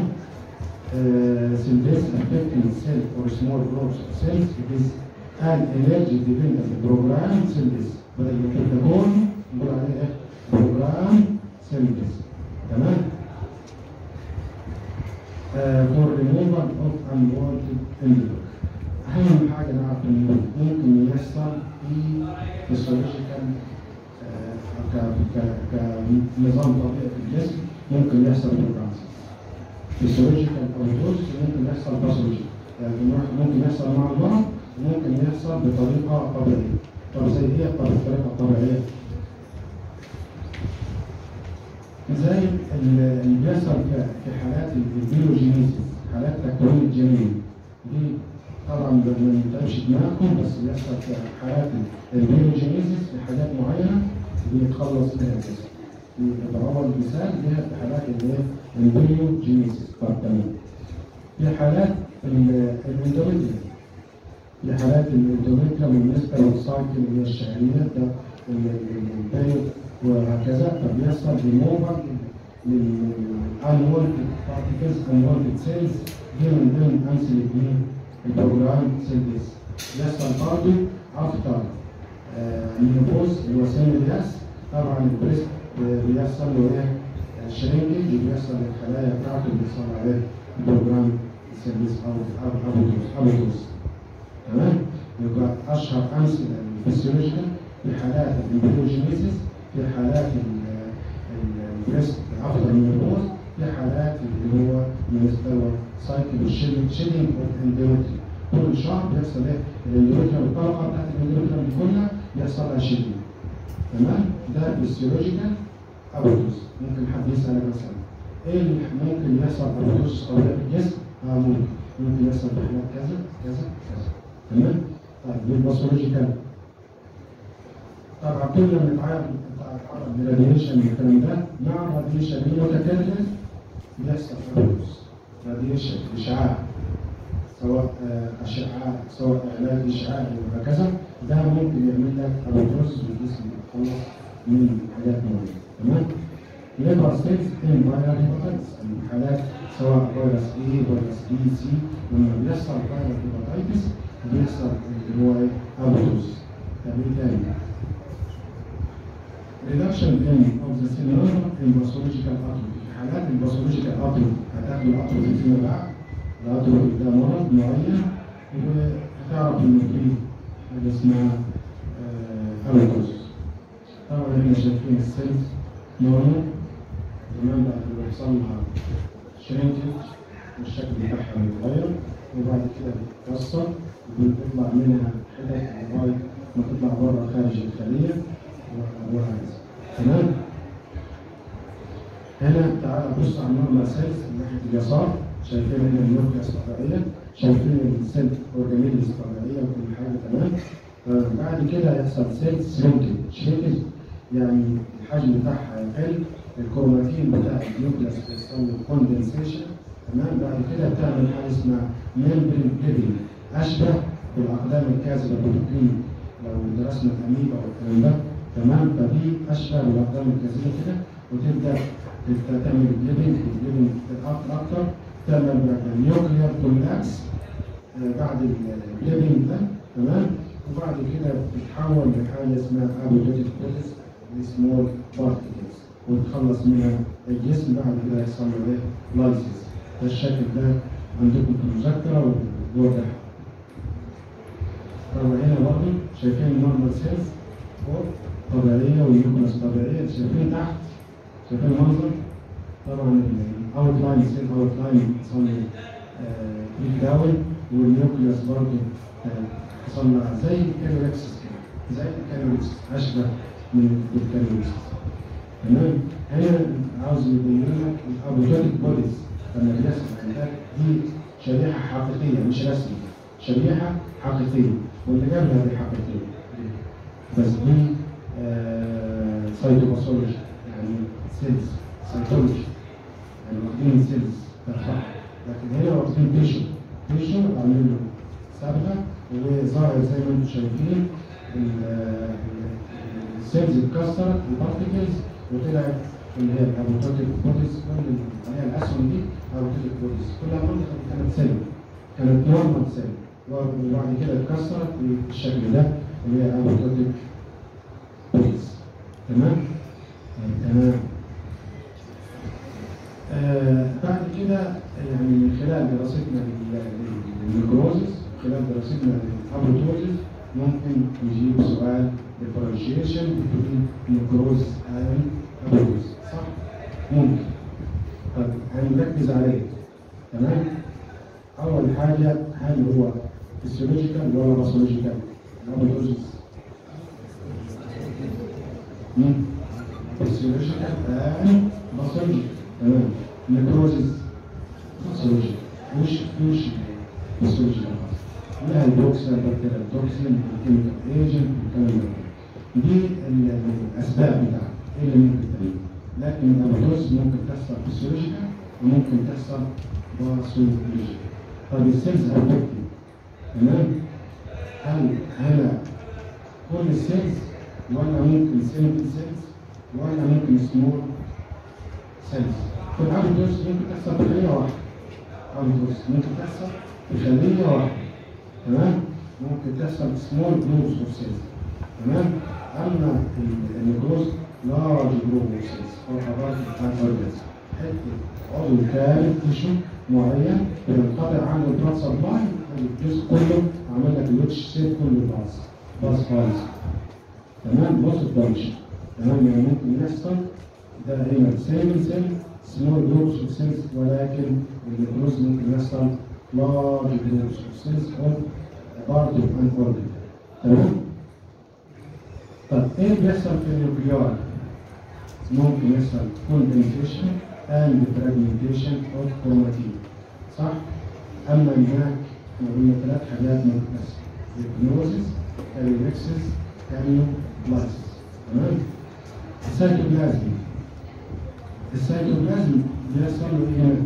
سيلدس affecting cell or small groups of cells it is an energy dependent program سيلدس بدل ما كده تكون نقول عليه ايه بروجرام سيلدس تمام uh, for removal of unwanted envelope. أهم حاجة نعرف إنه ممكن يحصل في physiological آه، ك- ك- كنظام طبيعي في الجسم ممكن يحصل بالكانسر. physiological أو جزء ممكن يحصل باثولوجي يعني ممكن يحصل مع المرض وممكن يحصل بطريقة طبيعية. طب زي إيه الطريقة الطبيعية؟ زي ال- اللي بيحصل في- في حالات البيولوجينيسيس حالات تكوين الجنين دي طبعا ما بنتعبش دماغكم بس بيحصل في حالات البيولوجينيسيس في حاجات معينه بيتخلص منها الجسم يبقى اول مثال هي في حالات اللي هي البيولوجينيسيس طب تمام في حالات ال- الاندوميتريوم في حالات الاندوميتريوم بالنسبه للسايكل اللي هي الشهريه ده البيض وهكذا فبيحصل ريموفر للانولد بارتيكلز انولد سيلز دي من ضمن امثله مين؟ البروجرام سيلز بيحصل برضه افتر مينوبوز اللي هو سن الياس طبعا البريست آه، بيحصل له ايه؟ شرينجنج بيحصل للخلايا بتاعته بيحصل عليه البروجرام سيلز او او ابوتوس ابوتوس تمام يبقى اشهر امثله الفسيولوجيكال في حالات البيولوجينيسيس في حالات ال- ال- البريست افضل من الروز في حالات اللي هو مستوى سايكل شيدنج اوف اندومتري كل شهر بيحصل ايه؟ الاندومتريوم الطبقه بتاعت الاندومتريوم دي كلها بيحصل لها شيدنج تمام ده فيسيولوجيكال ابوتوس ممكن حد يسال مثلا ايه اللي ممكن يحصل ابوتوس طبيعي في الجسم؟ اه ممكن ممكن يحصل في حالات كذا كذا كذا تمام؟ طيب بالباثولوجيكال طبعا كل ما نتعرض نتعرض لراديشن والكلام ده مع الراديشن المتكرر بيحصل ابوتوس راديشن اشعاع سواء آه، اشعاع سواء علاج اشعاعي وهكذا ده ممكن يعمل لك ابوتوس والجسم يتخلص من حاجات معينه تمام؟ ليبر سيلز ان فايرال هيباتايتس الحالات سواء فيروس اي فيروس بي سي لما بيحصل فايرال هيباتايتس بيحصل اللي هو ايه؟ ابوتوس طب ايه تاني؟ reduction in of the cellular and pathological atrophy في حالات الباثولوجيكال atrophy هتاخدوا الاتروفي فيما بعد الاتروفي ده مرض معين وهتعرف انه في حاجه اسمها ابوتوس طبعا احنا شايفين السيلز نورمال تمام بعد ما يحصل لها شرينكج والشكل بتاعها بيتغير وبعد كده بتتكسر وبيطلع منها حتت لغايه ما تطلع بره خارج الخليه و- وهكذا تمام هنا تعالى بص على النورمال سيلز من ناحيه اليسار شايفين هنا النيوكليس الطبيعيه شايفين السيل اورجانيزمز الطبيعيه وكل حاجه تمام آه، بعد كده يحصل سيل شرينكج شرينكج يعني الحجم بتاعها يقل الكروماتين بتاع النيوكليس بيحصل له كوندنسيشن تمام بعد كده بتعمل حاجه اسمها ميمبرين بليدنج اشبه بالاقدام الكاذبه بالبروتين لو درسنا الاميبا والكلام ده تمام فدي اشبه بالاقدام الكاذبه كده وتبدا تبدا تعمل بليدنج بليدنج اكتر اكتر تعمل نيوكليير كولاكس بعد البليدنج ده تمام وبعد كده بتتحول لحاجه اسمها ابوجيتيك بروسيس لسمول بارتكلز وتخلص منها الجسم بعد كده يحصل له ايه؟ لايسيس ده الشكل ده عندكم في المذكره وواضح طبعا هنا برضه شايفين النورمال سيلز فوق طبيعيه والنيوكلاس طبيعيه شايفين تحت شايفين المنظر طبعا الاوت لاين سيل اوت لاين حصل له بريك داون والنيوكليوس برضه حصل لها زي الكالوريكسس كده زي الكالوريكسس اشبه من الكالوريكسس تمام هنا عاوز يبين لك الابوجيتيك بوديز لما بيحصل عندك دي شريحه حقيقيه مش رسمي شريحه حقيقيه واللي جابها دي حقيقيه بس دي آه سايتوباثولوجي يعني سيلز سايتولوجي يعني واخدين سيلز ترفعها لكن هنا واخدين تيشو تيشو عاملين له صبغه وظاهر زي ما انتم شايفين ال- ال- السيلز اتكسرت البارتكلز وطلعت اللي هي الابوتوتيك بوديز كل اللي هي الاسهم دي ابوتوتيك بوديز كلها منطقه كانت سيل كانت نورمال سيل وبعد كده اتكسرت بالشكل ده اللي هي ابوتوتيك بوديز تمام؟ تمام آه بعد كده يعني من خلال دراستنا لل- للنيكروزس خلال دراستنا للابوتوزس ممكن نجيب سؤال differentiation between necrosis and abrosis صح؟ ممكن طب هنركز عليه تمام؟ أول حاجة هل هو physiological ولا باثولوجيكال؟ الابوتوزس physiological and باثولوجيكال تمام necrosis باثولوجيكال مش مش باثولوجيكال لها الدوكسين بكتيريا الدوكسين الكيميكال ايجنت الكلام ده دي ال- الاسباب بتاعتها ايه اللي ممكن تعمل لكن الابوتوز ممكن تحصل فيسيولوجيكال وممكن تحصل باثولوجيكال طب السيلز افكتد تمام هل هنا كل السيلز ولا ممكن سيمبل سيلز ولا ممكن سمول سيلز في الابوتوز ممكن تحصل في خليه واحده ابوتوز ممكن تحصل في خليه واحده تمام ممكن تحصل سمول جروبس اوف سيلز تمام اما ال- النيكروز لارج جروب اوف سيلز او حضارات بتاعت اورجانز حته عضو كامل تيشو معين بينقطع عنه البلاد سبلاي الجزء كله عمل لك الوتش سيل كله باظ باظ خالص تمام بص الدمش تمام يعني ممكن يحصل ده هنا سيمل سيل سمول جروبس اوف سيلز ولكن النيكروز ممكن يحصل large groups of cells of a part of an organ تمام طب ايه اللي بيحصل في النيوكليار ممكن يحصل condensation and fragmentation of chromatin صح اما هناك احنا قلنا ثلاث حاجات ممكن تحصل الكنوزيس كاليوريكسيس كاليوبلاسيس تمام السيتوبلازم السيتوبلازم بيحصل له ايه هنا؟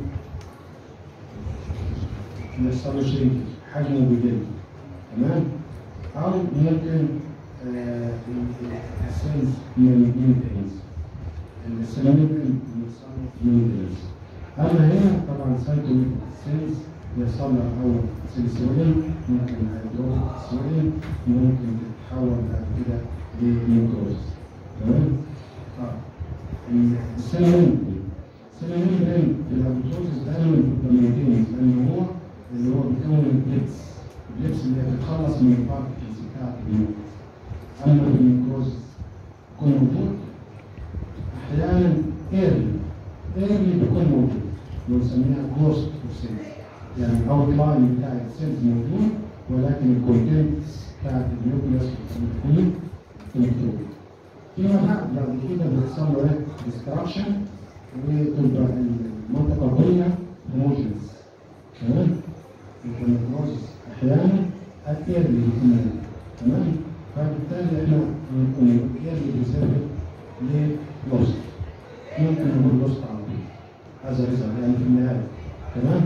بيحصل له شريك حجمه بيقل تمام او ممكن آه، السيلز مينتينز السيلز مينتينز اما هنا طبعا سايتو سيلز بيحصل لها اول سيلسوين ممكن هيدروز سوين ممكن تتحول بعد كده لنيوكروز تمام اه السيلين السيلين برين في الابوتوزيس دايما بيبقى مينتينز لان هو اللي هو بيكون البليتس البليتس اللي هي بتخلص من البارتكلز بتاعت النيوكليس اما النيوكروز يكون موجود احيانا ايرلي ايرلي بيكون موجود بنسميها جوست سيلز يعني الاوت لاين بتاع السيلز موجود ولكن الكونتنت بتاعت النيوكليوس بتكون مكتوب فيما بعد بعد كده بيحصل له ايه؟ ديستراكشن وتبقى المنطقه البنيه هوموجينس تمام؟ الكونتروز احيانا اكتر من تمام؟ فبالتالي احنا ممكن ايرلي ريزيرف للوسط ممكن نقول لوسط على طول هذا رزق يعني في النهايه تمام؟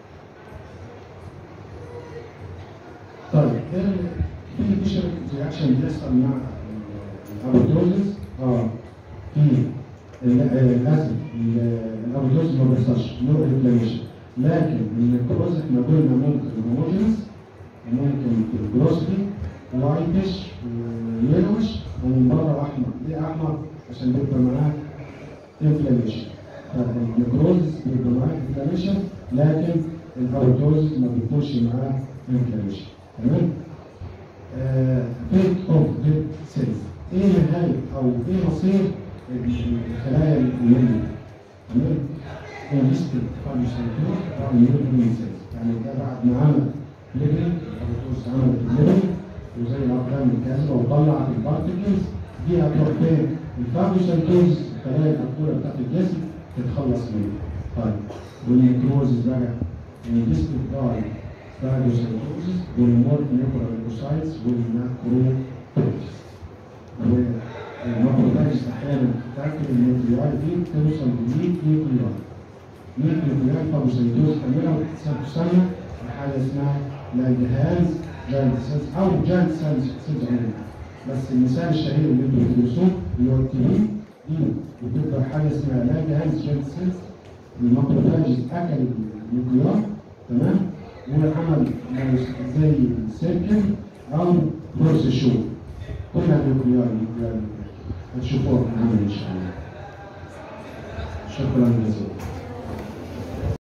طيب ايه في فيشر رياكشن بيحصل مع الابوتوزيس اه في للاسف الابوتوزيس ما بيحصلش نو انفلاميشن لكن النيكروز احنا قلنا ممكن هوموجينس وممكن جروسلي وايتش ويلوش ومن بره احمر ليه احمر؟ عشان بيبقى معاه انفلاميشن فالنيكروز بيبقى معاه انفلاميشن لكن الابوتوزيس ما بيكونش معاه انفلاميشن تمام؟ فيت اوف ديد سيلز ايه نهايه او ايه مصير الخلايا اليمنيه تمام انفستد فارماسيوتيكال او نيوروبين سيلز يعني ده بعد ما عمل ليبرين الدكتور عمل الليبرين وزي الاقلام الكاذبه وطلعت البارتكلز دي هتروح فين؟ الفارماسيوتيكالز الخلايا المقفوله بتاعت الجسم تتخلص منها طيب والنيكروزز بقى انفستد باي phagocytosis والمور نيوكلير ليكوسايتس والماكروفاجز والماكروفاجز احيانا تاكل النيوكلياي دي توصل ل 100 نيوكلياي 100 نيوكلياي فاجوسيتوز تعملها وتسمى بحاجه اسمها لاندهانز جاينت سيلز او جاينت سيلز سيلز عموما بس المثال الشهير اللي انتوا بتدرسوه اللي هو التي دي بتبقى حاجه اسمها لاندهانز جاينت سيلز الماكروفاجز اكل النيوكلياي تمام وعمل زي سيركل او كورس شو كلها نيوكليار نيوكليار هتشوفوها في العمل ان شاء الله شكرا جزيلا